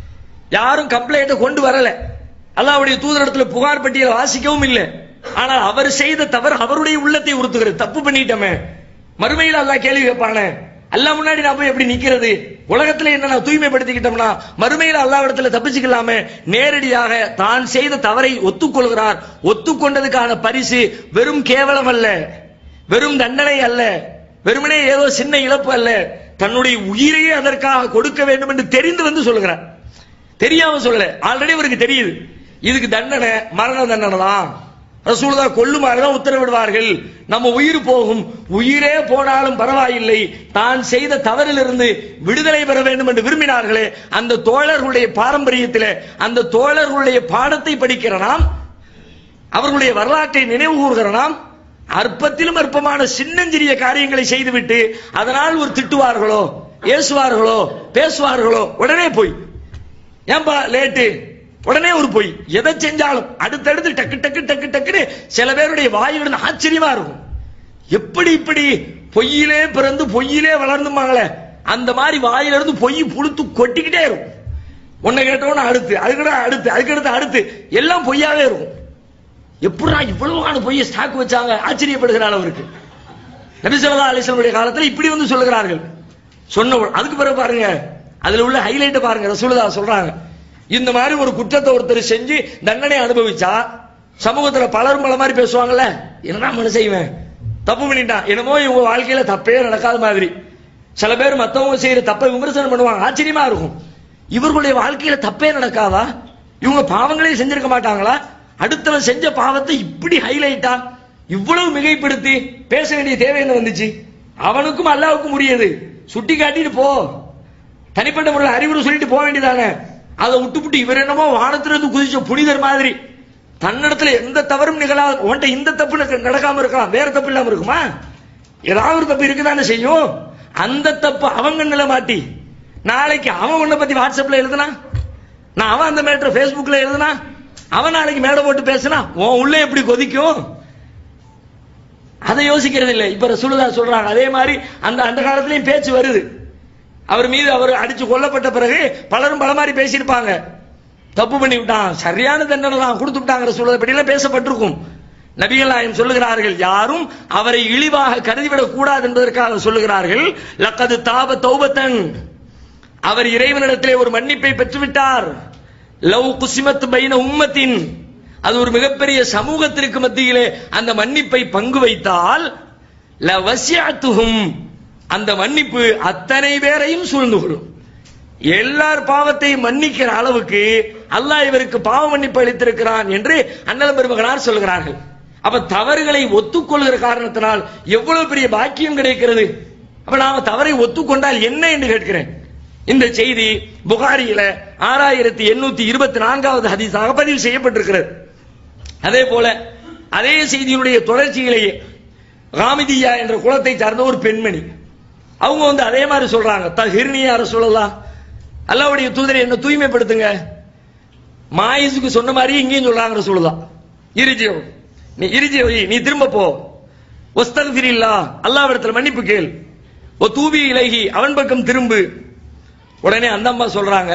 யாரும் கம்ப்ளைண்ட்டை கொண்டு வரல அல்லாவுடைய தூதரிடத்துல புகார் பட்டியலை வாசிக்கவும் இல்லை ஆனால் அவர் செய்த தவறு அவருடைய உள்ளத்தை உறுத்துகிறது தப்பு பண்ணிட்டோமே மறுமையில் அல்லாஹ் கேள்வி கேட்பானே அல்லாஹ் முன்னாடி நான் போய் எப்படி நிக்கிறது உலகத்துல என்ன நான் தூய்மைப்படுத்திக்கிட்டோம்னா மறுமையில் அல்லாவிடத்துல தப்பிச்சுக்கலாமே நேரடியாக தான் செய்த தவறை ஒத்துக்கொள்கிறார் ஒத்துக்கொண்டதுக்கான பரிசு வெறும் கேவலம் அல்ல வெறும் தண்டனை அல்ல வெறுமனே ஏதோ சின்ன இழப்பு அல்ல தன்னுடைய உயிரையே அதற்காக கொடுக்க வேண்டும் என்று தெரிந்து வந்து சொல்லுகிறார் தெரியாம சொல்லல ஆல்ரெடி இவருக்கு தெரியுது இதுக்கு தண்டனை மரண தண்டனை தான் ரசூலுதா கொல்லுமாறு தான் உத்தரவிடுவார்கள் நம்ம உயிர் போகும் உயிரே போனாலும் பரவாயில்லை தான் செய்த தவறிலிருந்து விடுதலை பெற வேண்டும் என்று விரும்பினார்களே அந்த தோழர்களுடைய பாரம்பரியத்திலே அந்த தோழர்களுடைய பாடத்தை படிக்கிற நாம் அவர்களுடைய வரலாற்றை நினைவு கூறுகிற நாம் அற்பத்திலும் அற்பமான சின்னஞ்சிறிய காரியங்களை செய்துவிட்டு அதனால் ஒரு திட்டுவார்களோ ஏசுவார்களோ பேசுவார்களோ உடனே போய் ஏன்பா லேட்டு உடனே ஒரு பொய் எதை செஞ்சாலும் அடுத்தடுத்து டக்கு டக்கு டக்கு டக்குன்னு சில பேருடைய வாயிலிருந்து ஆச்சரியமா இருக்கும் எப்படி இப்படி பொய்யிலே பிறந்து பொய்யிலே வளர்ந்துமாங்களே அந்த மாதிரி வாயிலிருந்து பொய் புழுத்து கொட்டிக்கிட்டே இருக்கும் உன்னை கேட்டவன அடுத்து அதுக்கட அடுத்து அதுக்கடுத்து அடுத்து எல்லாம் பொய்யாவே இருக்கும் எப்படா இவ்வளவான பொய்யை ஸ்டாக் வச்சாங்க ஆச்சரியப்படுகிறார் அவருக்கு நபிசல்லா அலிஸ்லமுடைய காலத்துல இப்படி வந்து சொல்லுகிறார்கள் சொன்ன உடனே- அதுக்கு பிறகு பாருங்க அதுல உள்ள ஹைலைட் பாருங்க ரசூலுல்லா சொல்றாங்க இந்த மாதிரி ஒரு குற்றத்தை ஒருத்தர் செஞ்சு தண்டனை அனுபவிச்சா சமூகத்துல பலரும் பல மாதிரி பேசுவாங்கல்ல என்னடா மனு செய்வேன் தப்பு பண்ணிட்டான் என்னமோ இவங்க வாழ்க்கையில தப்பே நடக்காத மாதிரி சில பேர் மத்தவங்க செய்யற தப்பை விமர்சனம் பண்ணுவாங்க ஆச்சரியமா இருக்கும் இவர்களுடைய வாழ்க்கையில தப்பே நடக்காதா இவங்க பாவங்களே செஞ்சிருக்க மாட்டாங்களா அடுத்தவன் செஞ்ச பாவத்தை இப்படி ஹைலைட்டா இவ்வளவு மிகைப்படுத்தி பேச வேண்டிய தேவை என்ன வந்துச்சு அவனுக்கும் அல்லாவுக்கும் முடியாது சுட்டி காட்டிட்டு போ தனிப்பட்ட முறையில் அறிவுரை சொல்லிட்டு போக வேண்டியதானே அதை விட்டுப்புட்டு இவர் என்னமோ வானத்திலிருந்து குதிச்ச புனிதர் மாதிரி தன்னிடத்துல எந்த தவறும் நிகழாது உன்கிட்ட இந்த தப்பு நட- நடக்காம இருக்கலாம் வேற தப்பு இல்லாம இருக்குமா ஏதாவது ஒரு தப்பு இருக்குதானே செய்யும் அந்த தப்பு அவங்க நில மாட்டி நாளைக்கு அவன் உன்னை பத்தி வாட்ஸ்அப்ல எழுதுனா நான் அவன் அந்த மேட்டர் Facebookல எழுதுனா அவன் நாளைக்கு மேடை போட்டு பேசினா உன் உள்ள எப்படி கொதிக்கும் அதை யோசிக்கிறது இல்லை இப்ப ரசூலுல்லா சொல்றாங்க அதே மாதிரி அந்த அந்த காலத்திலயும் பேச்சு வருது அவர் மீது அவர் அடிச்சு கொல்லப்பட்ட பிறகு பலரும் பல மாதிரி பேசியிருப்பாங்க தப்பு பண்ணி விட்டான் சரியான தண்டனை தான் கொடுத்து விட்டாங்க ரசூலுல்லா இப்படி எல்லாம் பேசப்பட்டிருக்கும் நபிகள் நாயம் சொல்லுகிறார்கள் யாரும் அவரை இழிவாக கருதிவிடக் கூடாது என்பதற்காக சொல்லுகிறார்கள் லக்கது தாப தௌபத்தன் அவர் இறைவனிடத்திலே ஒரு மன்னிப்பை பெற்றுவிட்டார் லவ் குசிமத் பைன உம்மத்தின் அது ஒரு மிகப்பெரிய சமூகத்திற்கு மத்தியிலே அந்த மன்னிப்பை பங்கு வைத்தால் லவசியாத்துஹும் அந்த மன்னிப்பு அத்தனை பேரையும் சூழ்ந்து கொள்ளும் எல்லார் பாவத்தையும் மன்னிக்கிற அளவுக்கு அல்லாஹ் இவருக்கு பாவ மன்னிப்பு அளித்திருக்கிறான் என்று அண்ணலம் பெருமகனார் சொல்கிறார்கள் அப்ப தவறுகளை ஒத்துக்கொள்கிற காரணத்தினால் எவ்வளவு பெரிய பாக்கியம் கிடைக்கிறது அப்ப நாம தவறை ஒத்துக்கொண்டால் என்ன என்று கேட்கிறேன் இந்த செய்தி புகாரியில ஆறாயிரத்தி எண்ணூத்தி இருபத்தி நான்காவது ஹதீஸாக பதிவு செய்யப்பட்டிருக்கிறது அதே போல அதே செய்தியினுடைய தொடர்ச்சியிலேயே ராமிதியா என்ற குலத்தை சார்ந்த ஒரு பெண்மணி அவங்க வந்து அதே மாதிரி சொல்றாங்க தஹிர்னியா சொல்லலாம் அல்லாவுடைய தூதரை என்ன தூய்மைப்படுத்துங்க மாயிசுக்கு சொன்ன மாதிரி இங்கேயும் சொல்றாங்க சொல்லலாம் இருஜியோ நீ இருஜியோ நீ திரும்ப போ ஒஸ்தகிரில்லா அல்லாவிடத்துல மன்னிப்பு கேள் ஓ தூபி இலகி அவன் பக்கம் திரும்பு உடனே அந்த அம்மா சொல்றாங்க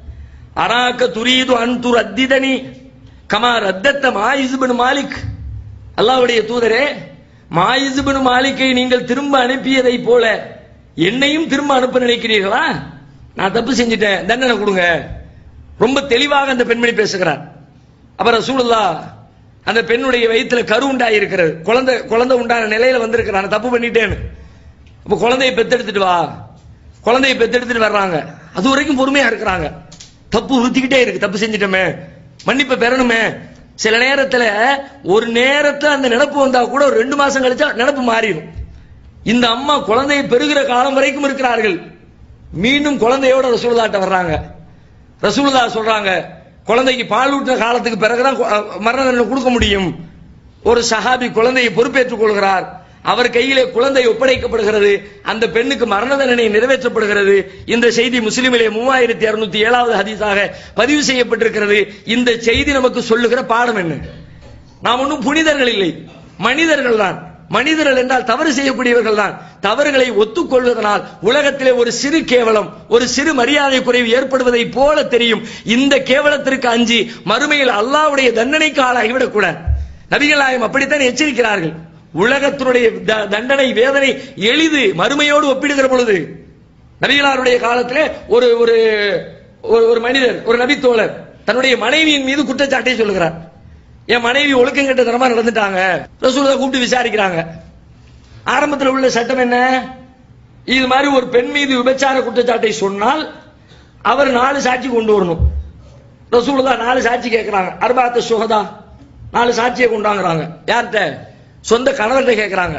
அராக்க துரீது அன்து ரத்திதனி கமா ரத்தத்த மாயிசுபின் மாலிக் அல்லாஹ்வுடைய தூதரே மாயிசுபின் மாலிக்கை நீங்கள் திரும்ப அனுப்பியதை போல என்னையும் திரும்ப அனுப்ப நினைக்கிறீர்களா நான் தப்பு செஞ்சுட்டேன் தண்டனை கொடுங்க ரொம்ப தெளிவாக அந்த பெண்மணி பேசுகிறார் அப்புறம் ரசூலுல்லா அந்த பெண்ணுடைய வயித்துல கரு உண்டாகி இருக்கிறது குழந்தை குழந்தை உண்டான நிலையில வந்திருக்கிறான் நான் தப்பு பண்ணிட்டேன்னு அப்ப குழந்தையை பெத்தெடுத்துட்டு வா குழந்தையை பெத்தெடுத்துட்டு வர்றாங்க அது வரைக்கும் பொறுமையா இருக்கிறாங்க தப்பு உறுத்திக்கிட்டே இருக்கு தப்பு செஞ்சிட்டோமே மன்னிப்பு பெறணுமே சில நேரத்துல ஒரு நேரத்துல அந்த நினப்பு வந்தா கூட ஒரு ரெண்டு மாசம் கழிச்சா நினப்பு மாறிடும் இந்த அம்மா குழந்தையை பெறுகிற காலம் வரைக்கும் இருக்கிறார்கள் மீண்டும் குழந்தையோட ரசூலுல்லாட்ட வர்றாங்க ரசூலுல்லா சொல்றாங்க குழந்தைக்கு பால் ஊட்டுற காலத்துக்கு பிறகுதான் கு- அஹ் மரண தண்டனை கொடுக்க முடியும் ஒரு சஹாபி குழந்தையை பொறுப்பேற்றுக் கொள்கிறார் அவர் கையிலே குழந்தை ஒப்படைக்கப்படுகிறது அந்த பெண்ணுக்கு மரண தண்டனை நிறைவேற்றப்படுகிறது இந்த செய்தி முஸ்லிமிலே மூவாயிரத்தி அறுநூத்தி ஏழாவது ஹதீஸாக பதிவு செய்யப்பட்டிருக்கிறது இந்த செய்தி நமக்கு சொல்லுகிற பாடம் என்ன நாம் ஒன்றும் புனிதர்கள் இல்லை மனிதர்கள் தான் மனிதர்கள் என்றால் தவறு செய்யக்கூடியவர்கள் தான் தவறுகளை ஒத்துக்கொள்வதனால் உலகத்திலே ஒரு சிறு கேவலம் ஒரு சிறு மரியாதை குறைவு ஏற்படுவதை போல தெரியும் இந்த கேவலத்திற்கு அஞ்சி மறுமையில் அல்லாஹ்வுடைய தண்டனைக்கு ஆளாகிவிடக் கூடாது நபிகள் நாயகம் அப்படித்தான் எச்சரிக்கிறார்கள் உலகத்தினுடைய த- தண்டனை வேதனை எளிது மறுமையோடு ஒப்பிடுகிற பொழுது நபிகளாருடைய காலத்திலே ஒரு ஒரு ஒரு- ஒரு மனிதர் ஒரு நபித்தோழர் தன்னுடைய மனைவியின் மீது குற்றச்சாட்டை சொல்லுகிறார் என் மனைவி ஒழுக்கம் கெட்டத்தனமா நடந்துட்டாங்க ரசூலுல்லாஹ் கூப்பிட்டு விசாரிக்கிறாங்க ஆரம்பத்தில் உள்ள சட்டம் என்ன இது மாதிரி ஒரு பெண் மீது விபச்சார குற்றச்சாட்டை சொன்னால் அவர் நாலு சாட்சி கொண்டு வரணும் ரசூலுல்லாஹ் நாலு சாட்சி கேட்கறாங்க அர்பாத்த சுகதா நாலு சாட்சியை கொண்டாங்கறாங்க யார்கிட்ட சொந்த கணவர்கிட்ட கேட்கறாங்க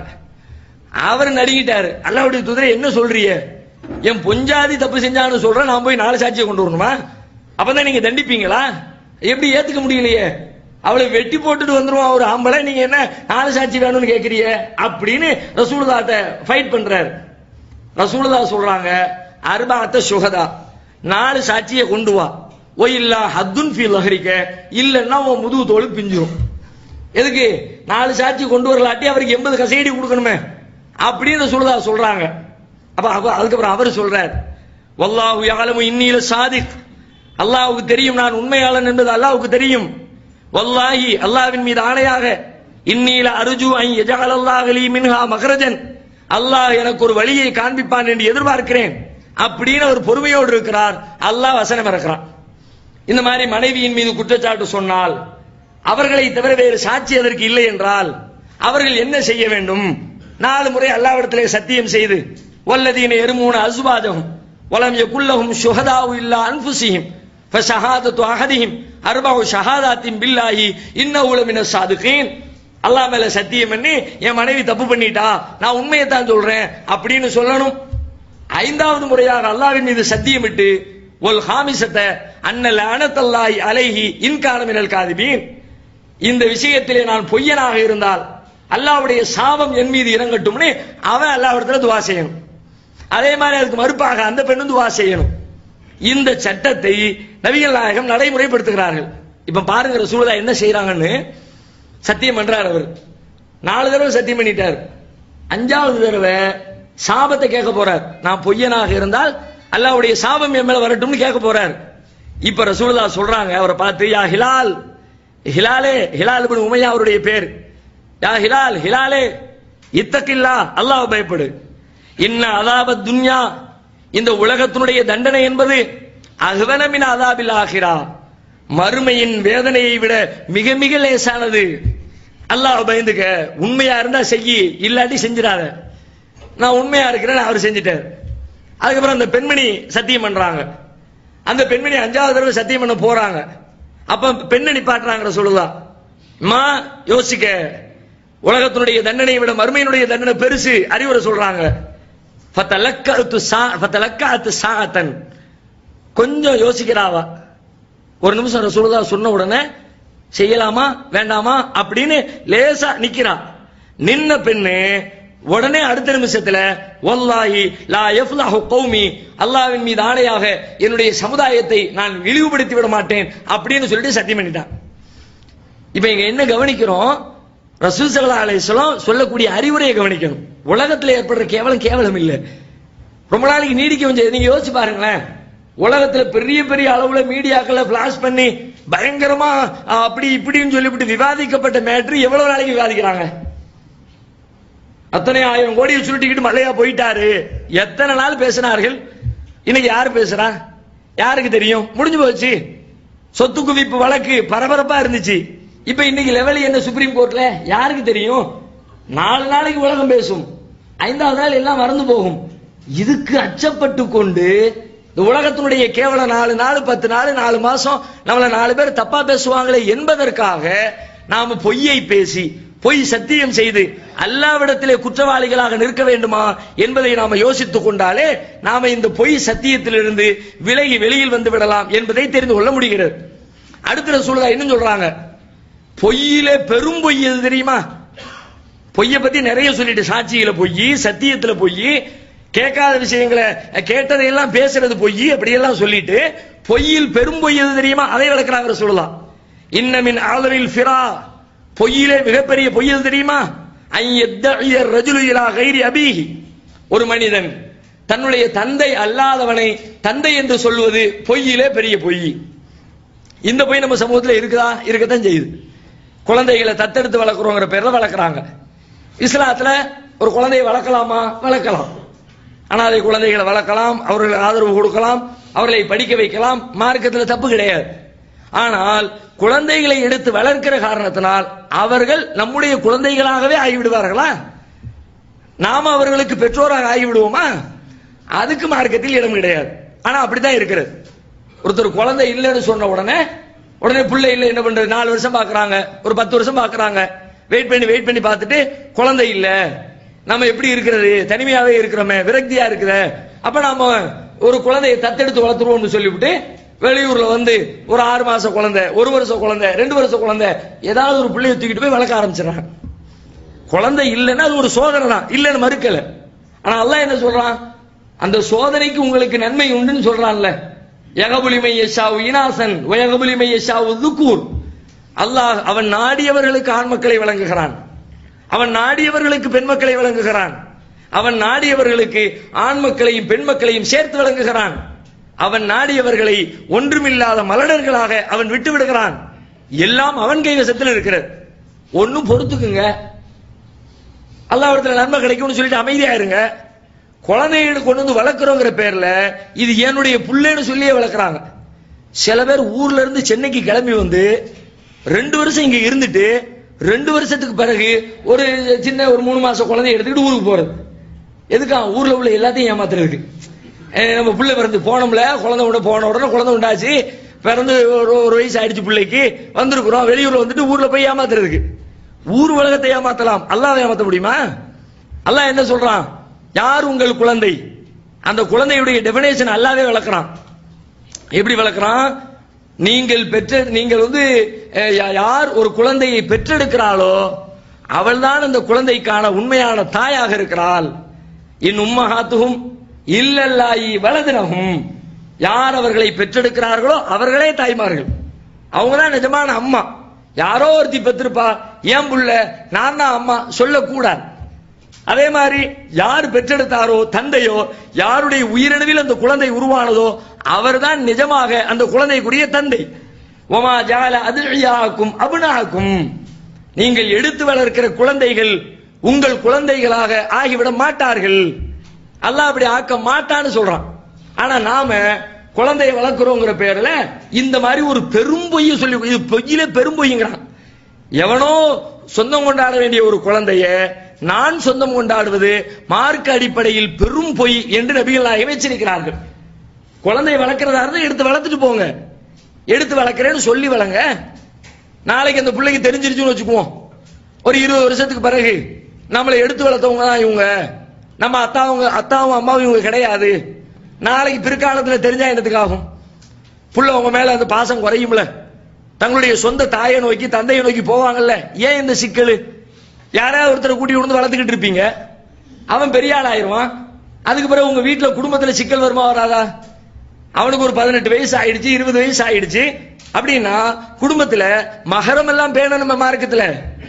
அவர் நடுங்கிட்டாரு அல்லாவுடைய தூதரை என்ன சொல்றீங்க என் பொஞ்சாதி தப்பு செஞ்சான்னு சொல்றேன் நான் போய் நாலு சாட்சியை கொண்டு வரணுமா அப்பதான் நீங்க தண்டிப்பீங்களா எப்படி ஏத்துக்க முடியலையே அவளை வெட்டி போட்டுட்டு வந்துருவான் ஒரு ஆம்பளை நீங்க என்ன நாலு சாட்சி வேணும்னு கேக்குறீங்க அப்படின்னு ரசூலுல்லாட்ட ஃபைட் பண்றாரு ரசூலுல்லா சொல்றாங்க அர்பாத்த சுகதா நாலு சாட்சியை கொண்டு வா ஓ இல்ல ஹத்துன் ஃபீல் லஹரிக்க இல்லன்னா உன் முதுகு தோல் பிஞ்சிரும் எதுக்கு நாலு சாட்சி கொண்டு வரலாட்டி அவருக்கு எண்பது கசையடி கொடுக்கணுமே அப்படின்னு ரசூலுல்லா சொல்றாங்க அப்ப அவ- அதுக்கப்புறம் அவர் சொல்றார் வல்லாஹு யாலமு இன்னில சாதிக் அல்லாஹ்வுக்கு தெரியும் நான் உண்மையாளன் என்பது அல்லாஹ்வுக்கு தெரியும் வல்லாஹி அல்லாஹ்வின் மீது ஆணையாக இன்னில அருஜு ஐ யஜால் அல்லாஹ் லீ மின்ஹா மகரஜன் அல்லாஹ் எனக்கு ஒரு வழியை காண்பிப்பான் என்று எதிர்பார்க்கிறேன் அப்படின்னு அவர் பொறுமையோடு இருக்கிறார் அல்லாஹ் வசனம் இறக்கிறான் இந்த மாதிரி மனைவியின் மீது குற்றச்சாட்டு சொன்னால் அவர்களை தவிர வேறு சாட்சி அதற்கு இல்லை என்றால் அவர்கள் என்ன செய்ய வேண்டும் நாலு முறை அல்லாவிடத்திலே சத்தியம் செய்து வல்லதீன எருமூன அசுபாஜகம் வலம் யகுல்லஹும் ஷுஹதாவு இல்லா அன்ஃபுசிஹிம் ஃபஷஹாதத்து அஹதிஹிம் அர்பஹு ஷஹாதாத்தின் பில்லாஹி இன்னஹு லமின சாதிகீன் அல்லாஹ் மேல சத்தியம் பண்ணி என் மனைவி தப்பு பண்ணிட்டா நான் உண்மையை தான் சொல்றேன் அப்படின்னு சொல்லணும் ஐந்தாவது முறையாக அல்லாஹ்வின் மீது சத்தியமிட்டு ஒல் ஹாமிசத்தை அன்னல் அனத்தல்லாஹி அலைஹி இன்கான மினல் காதிபீன் இந்த விஷயத்திலே நான் பொய்யனாக இருந்தால் அல்லாஹ்வுடைய சாபம் என் மீது இறங்கட்டும்னு அவன் அல்லாஹ்விடத்துல துவா செய்யணும் அதே மாதிரி அதுக்கு மறுப்பாக அந்த பெண்ணும் துவா செய்யணும் இந்த சட்டத்தை நபிகள் நாயகம் நடைமுறைப்படுத்துகிறார்கள் இப்ப பாருங்க ரசூலுல்லாஹ் என்ன செய்றாங்கன்னு சத்தியம் பண்றார் அவர் நாலு தடவை சத்தியம் பண்ணிட்டார் அஞ்சாவது தடவை சாபத்தை கேட்க போறார் நான் பொய்யனாக இருந்தால் அல்லாஹ்வுடைய சாபம் என் மேல வரட்டும்னு கேட்க போறார் இப்ப ரசூலுல்லாஹ் சொல்றாங்க அவரை பார்த்து யா ஹிலால் ஹிலாலே ஹிலால் இப்னு உமையா அவருடைய பேர் யா ஹிலால் ஹிலாலே இத்தக்கில்லா அல்லாஹ் பயப்படு இன்ன அதாப துன்யா இந்த உலகத்தினுடைய தண்டனை என்பது அகவனமின் அதாபில் ஆகிறா மறுமையின் வேதனையை விட மிக மிக லேசானது அல்லாஹ் பயந்துக்க உண்மையா இருந்தா செய்யி இல்லாட்டி செஞ்சிடாத நான் உண்மையா இருக்கிறேன் அவர் செஞ்சிட்டார் அதுக்கப்புறம் அந்த பெண்மணி சத்தியம் பண்றாங்க அந்த பெண்மணி அஞ்சாவது தடவை சத்தியம் பண்ண போறாங்க அப்ப பெண்ணை நிப்பாட்டுறாங்க சொல்லுதா மா யோசிக்க உலகத்தினுடைய தண்டனையை விட மறுமையினுடைய தண்டனை பெருசு அறிவுரை சொல்றாங்க ஃபதலக்கஅத்து சா- ஃபதலக்கஅத்து சாஅத்தன். கொஞ்சம் யோசிக்கிறாவா ஒரு நிமிஷம் ரசூலுல்லாஹ் சொன்ன உடனே செய்யலாமா வேண்டாமா அப்படின்னு லேசா நிக்கிறா நின்ன பெண்ணு உடனே அடுத்த நிமிஷத்துல வல்லாஹி லா யஃப்லஹு கௌமி அல்லாஹ்வின் மீது ஆணையாக என்னுடைய சமுதாயத்தை நான் இழிவுபடுத்தி விட மாட்டேன் அப்படின்னு சொல்லிட்டு சத்தியம் பண்ணிட்டான் இப்ப இங்க என்ன கவனிக்கிறோம் ரசூல் ஸல்லல்லாஹு அலைஹி வஸல்லம் சொல்லக்கூடிய அறிவுரையை கவனிக்கணும் உலகத்துல ஏற்படுற கேவலம் கேவலம் இல்ல ரொம்ப நாளைக்கு நீடிக்க வேண்டியது நீங்க யோசிச்சு பாருங்களேன் உலகத்துல பெரிய பெரிய அளவுல மீடியாக்களை பிளாஷ் பண்ணி பயங்கரமா ஆ, அப்படி இப்படின்னு சொல்லிவிட்டு விவாதிக்கப்பட்ட மேட்ரு எவ்வளவு நாளைக்கு விவாதிக்கிறாங்க அத்தனை ஆயிரம் கோடியை சுருட்டிக்கிட்டு மலையா போயிட்டாரு எத்தனை நாள் பேசினார்கள் இன்னைக்கு யாரு பேசுறா யாருக்கு தெரியும் முடிஞ்சு போச்சு சொத்து குவிப்பு வழக்கு பரபரப்பா இருந்துச்சு இப்ப இன்னைக்கு லெவல் என்ன சுப்ரீம் கோர்ட்ல யாருக்கு தெரியும் நாலு நாளைக்கு உலகம் பேசும் ஐந்தாவது நாள் எல்லாம் மறந்து போகும் இதுக்கு அச்சப்பட்டு கொண்டு இந்த உலகத்தினுடைய கேவலம் நாலு நாள் பத்து நாள் நாலு மாசம் நம்மள நாலு பேர் தப்பா பேசுவாங்களே என்பதற்காக நாம பொய்யை பேசி பொய் சத்தியம் செய்து அல்லாவிடத்திலே குற்றவாளிகளாக நிற்க வேண்டுமா என்பதை நாம யோசித்துக் கொண்டாலே நாம இந்த பொய் சத்தியத்திலிருந்து விலகி வெளியில் வந்து விடலாம் என்பதை தெரிந்து கொள்ள முடிகிறது அடுத்த ரசூலுல்லாஹ் என்ன சொல்றாங்க பொய்யிலே பெரும் பொய் எது தெரியுமா பொய்ய பத்தி நிறைய சொல்லிட்டு சாட்சியில பொய் சத்தியத்துல பொய் கேட்காத விஷயங்களை கேட்டதையெல்லாம் பேசுறது பொய் அப்படியெல்லாம் சொல்லிட்டு பொய்யில் பெரும் பொய் எது தெரியுமா அதை விளக்குறாங்க சொல்லலாம் இன்னமின் ஆதரில் ஃபிரா பொய்யிலே மிகப்பெரிய பொய் எது தெரியுமா ஐயத்தஇய ரஜுலு இலா கைரி அபீஹி ஒரு மனிதன் தன்னுடைய தந்தை அல்லாதவனை தந்தை என்று சொல்வது பொய்யிலே பெரிய பொய் இந்த பொய் நம்ம சமூகத்தில் இருக்குதா இருக்கத்தான் செய்யுது குழந்தைகளை தத்தெடுத்து வளர்க்குறோங்கிற பேர்ல வளர்க்குறாங்க இஸ்லாத்துல ஒரு குழந்தையை வளர்க்கலாமா வளர்க்கலாம் அனாதை குழந்தைகளை வளர்க்கலாம் அவர்களுக்கு ஆதரவு கொடுக்கலாம் அவர்களை படிக்க வைக்கலாம் மார்க்கத்தில் தப்பு கிடையாது ஆனால் குழந்தைகளை எடுத்து வளர்க்கிற காரணத்தினால் அவர்கள் நம்முடைய குழந்தைகளாகவே ஆகிவிடுவார்களா நாம அவர்களுக்கு பெற்றோராக ஆகிவிடுவோமா அதுக்கு மார்க்கத்தில் இடம் கிடையாது ஆனா அப்படித்தான் இருக்கிறது ஒருத்தர் குழந்தை இல்லைன்னு சொன்ன உடனே உடனே பிள்ளை இல்லை என்ன பண்றது நாலு வருஷம் பாக்குறாங்க ஒரு பத்து வருஷம் பாக்குறாங்க வெயிட் பண்ணி வெயிட் பண்ணி பார்த்துட்டு குழந்தை இல்ல நம்ம எப்படி இருக்கிறது தனிமையாவே இருக்கிறோமே விரக்தியா இருக்குத அப்ப நாம ஒரு குழந்தையை தத்தெடுத்து வளர்த்துருவோம்னு சொல்லிவிட்டு வெளியூர்ல வந்து ஒரு ஆறு மாச குழந்தை ஒரு வருஷம் குழந்தை ரெண்டு வருஷம் குழந்தை ஏதாவது ஒரு பிள்ளைய தூக்கிட்டு போய் வளர்க்க ஆரம்பிச்சிடறாங்க குழந்தை இல்லைன்னா அது ஒரு சோதனை தான் இல்லைன்னு மறுக்கல ஆனா அல்லாஹ் என்ன சொல்றான் அந்த சோதனைக்கு உங்களுக்கு நன்மை உண்டுன்னு சொல்றான்ல யகபுலிமை யஷாவு இனாசன் வயகபுலிமை யஷாவு துக்கூர் அல்லாஹ் அவன் நாடியவர்களுக்கு ஆண் மக்களை வழங்குகிறான் அவன் நாடியவர்களுக்கு பெண் மக்களை வழங்குகிறான் அவன் நாடியவர்களுக்கு ஆண் மக்களையும் பெண் மக்களையும் சேர்த்து வழங்குகிறான் அவன் நாடியவர்களை ஒன்றுமில்லாத மலடர்களாக அவன் விட்டு விடுகிறான் எல்லாம் அவன் கைவசத்தில் இருக்கிறது ஒன்னும் பொறுத்துக்குங்க அல்லாவிடத்துல நன்மை கிடைக்கும்னு சொல்லிட்டு அமைதியா இருங்க குழந்தைகளை கொண்டு வந்து வளர்க்குறோங்கிற பேர்ல இது என்னுடைய புள்ளைன்னு சொல்லியே வளர்க்குறாங்க சில பேர் ஊர்ல இருந்து சென்னைக்கு கிளம்பி வந்து ரெண்டு வருஷம் இங்க இருந்துட்டு ரெண்டு வருஷத்துக்கு பிறகு ஒரு சின்ன ஒரு மூணு மாசம் குழந்தைய எடுத்துக்கிட்டு ஊருக்கு போறது எதுக்கா ஊர்ல உள்ள எல்லாத்தையும் ஏமாத்துறதுக்கு அஹ் நம்ம பிள்ளை பிறந்து போனோம்ல குழந்தை உட போன உடனே குழந்தை உண்டாச்சு பிறந்து ஒரு ஒரு வயசு ஆயிடுச்சு பிள்ளைக்கு வந்திருக்கிறோம் வெளியூர்ல வந்துட்டு ஊர்ல போய் ஏமாத்துறதுக்கு ஊர் உலகத்தை ஏமாத்தலாம் அல்லாஹ் ஏமாத்த முடியுமா அல்லாஹ் என்ன சொல்றான் யார் உங்கள் குழந்தை அந்த குழந்தையுடைய டெபினேஷன் அல்லாவே வளர்க்குறான் எப்படி வளர்க்குறான் நீங்கள் பெற்ற நீங்கள் வந்து அஹ், யா- யார் ஒரு குழந்தையை பெற்றெடுக்கிறாளோ அவள்தான் அந்த குழந்தைக்கான உண்மையான தாயாக இருக்கிறாள் இன் உம்மஹாத்துகும் இல்லல்லாயி வலதினகும் யார் அவர்களை பெற்றெடுக்கிறார்களோ அவர்களே தாய்மார்கள் அவங்க தான் நிஜமான அம்மா யாரோ ஒருத்தி பெற்றிருப்பா ஏன் புள்ள நான் தான் அம்மா சொல்லக்கூடாது அதே மாதிரி யார் பெற்றெடுத்தாரோ தந்தையோ யாருடைய உயிரணுவில் அந்த குழந்தை உருவானதோ அவர்தான் நிஜமாக அந்த குழந்தைக்குரிய தந்தை ஒமா ஜால அதிர்யாக்கும் அபுனாக்கும் நீங்கள் எடுத்து வளர்க்கிற குழந்தைகள் உங்கள் குழந்தைகளாக ஆகிவிட மாட்டார்கள் அல்லாஹ் அப்படி ஆக்க மாட்டான்னு சொல்றான் ஆனா நாம குழந்தையை வளர்க்கிறோங்கிற பேர்ல இந்த மாதிரி ஒரு பெரும் பொய்யை சொல்லி இது பொய்யில பெரும் பொய்ங்கிறான் எவனோ சொந்தம் கொண்டாட வேண்டிய ஒரு குழந்தைய நான் சொந்தம் கொண்டாடுவது மார்க்க அடிப்படையில் பெரும் பொய் என்று நபிகள் நாயகம் எச்சரிக்கிறார்கள் குழந்தையை வளர்க்கறதா இருந்தா எடுத்து வளர்த்துட்டு போங்க எடுத்து வளர்க்கிறேன்னு சொல்லி வளங்க நாளைக்கு அந்த பிள்ளைக்கு தெரிஞ்சிருச்சுன்னு வச்சுக்குவோம் ஒரு இருபது வருஷத்துக்கு பிறகு நம்மளை எடுத்து வளர்த்தவங்க தான் இவங்க நம்ம அத்தாவும் அத்தாவும் அம்மாவும் இவங்க கிடையாது நாளைக்கு பிற்காலத்துல தெரிஞ்சா என்னத்துக்கு ஆகும் புள்ள உங்க மேல அந்த பாசம் குறையும்ல தங்களுடைய சொந்த தாயை நோக்கி தந்தையை நோக்கி போவாங்கல்ல ஏன் இந்த சிக்கல் யாராவது ஒருத்தரை கூட்டி கொண்டு வந்து வளர்த்துக்கிட்டு இருப்பீங்க அவன் பெரிய ஆள் ஆயிருவான் அதுக்கு பிறகு உங்க வீட்டுல குடும்பத்துல சிக்கல் வருமா வராதா அவனுக்கு ஒரு பதினெட்டு வயசு ஆயிடுச்சு இருபது வயசு ஆயிடுச்சு அப்படின்னா குடும்பத்துல மகரம் எல்லாம் பேண நம்ம மார்க்கத்துல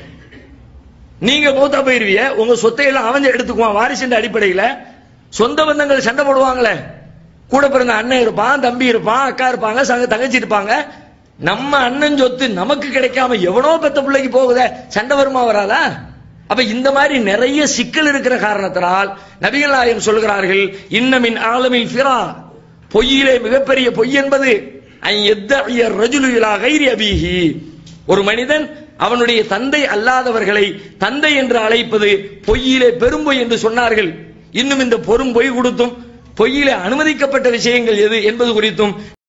நீங்க மூத்தா போயிருவிய உங்க சொத்தை எல்லாம் அவன் எடுத்துக்குவான் வாரிசின் அடிப்படையில சொந்த பந்தங்கள் சண்டை போடுவாங்களே கூட பிறந்த அண்ணன் இருப்பான் தம்பி இருப்பான் அக்கா இருப்பாங்க சங்க தங்கச்சி இருப்பாங்க நம்ம அண்ணன் சொத்து நமக்கு கிடைக்காம எவனோ பெத்த பிள்ளைக்கு போகுதே சண்டை வருமா வராதா அப்ப இந்த மாதிரி நிறைய சிக்கல் இருக்கிற காரணத்தினால் நபிகள் நாயகம் சொல்கிறார்கள் இன்னமின் ஆலமில் ஃபிரா பொய்யிலே மிகப்பெரிய பொய் என்பது ஐ எத்தஇய ரஜுலு இலா கைரி அபீஹி ஒரு மனிதன் அவனுடைய தந்தை அல்லாதவர்களை தந்தை என்று அழைப்பது பொய்யிலே பெரும்பொய் என்று சொன்னார்கள் இன்னும் இந்த பொறும் பொய் கொடுத்தும் பொய்யிலே அனுமதிக்கப்பட்ட விஷயங்கள் எது என்பது குறித்தும்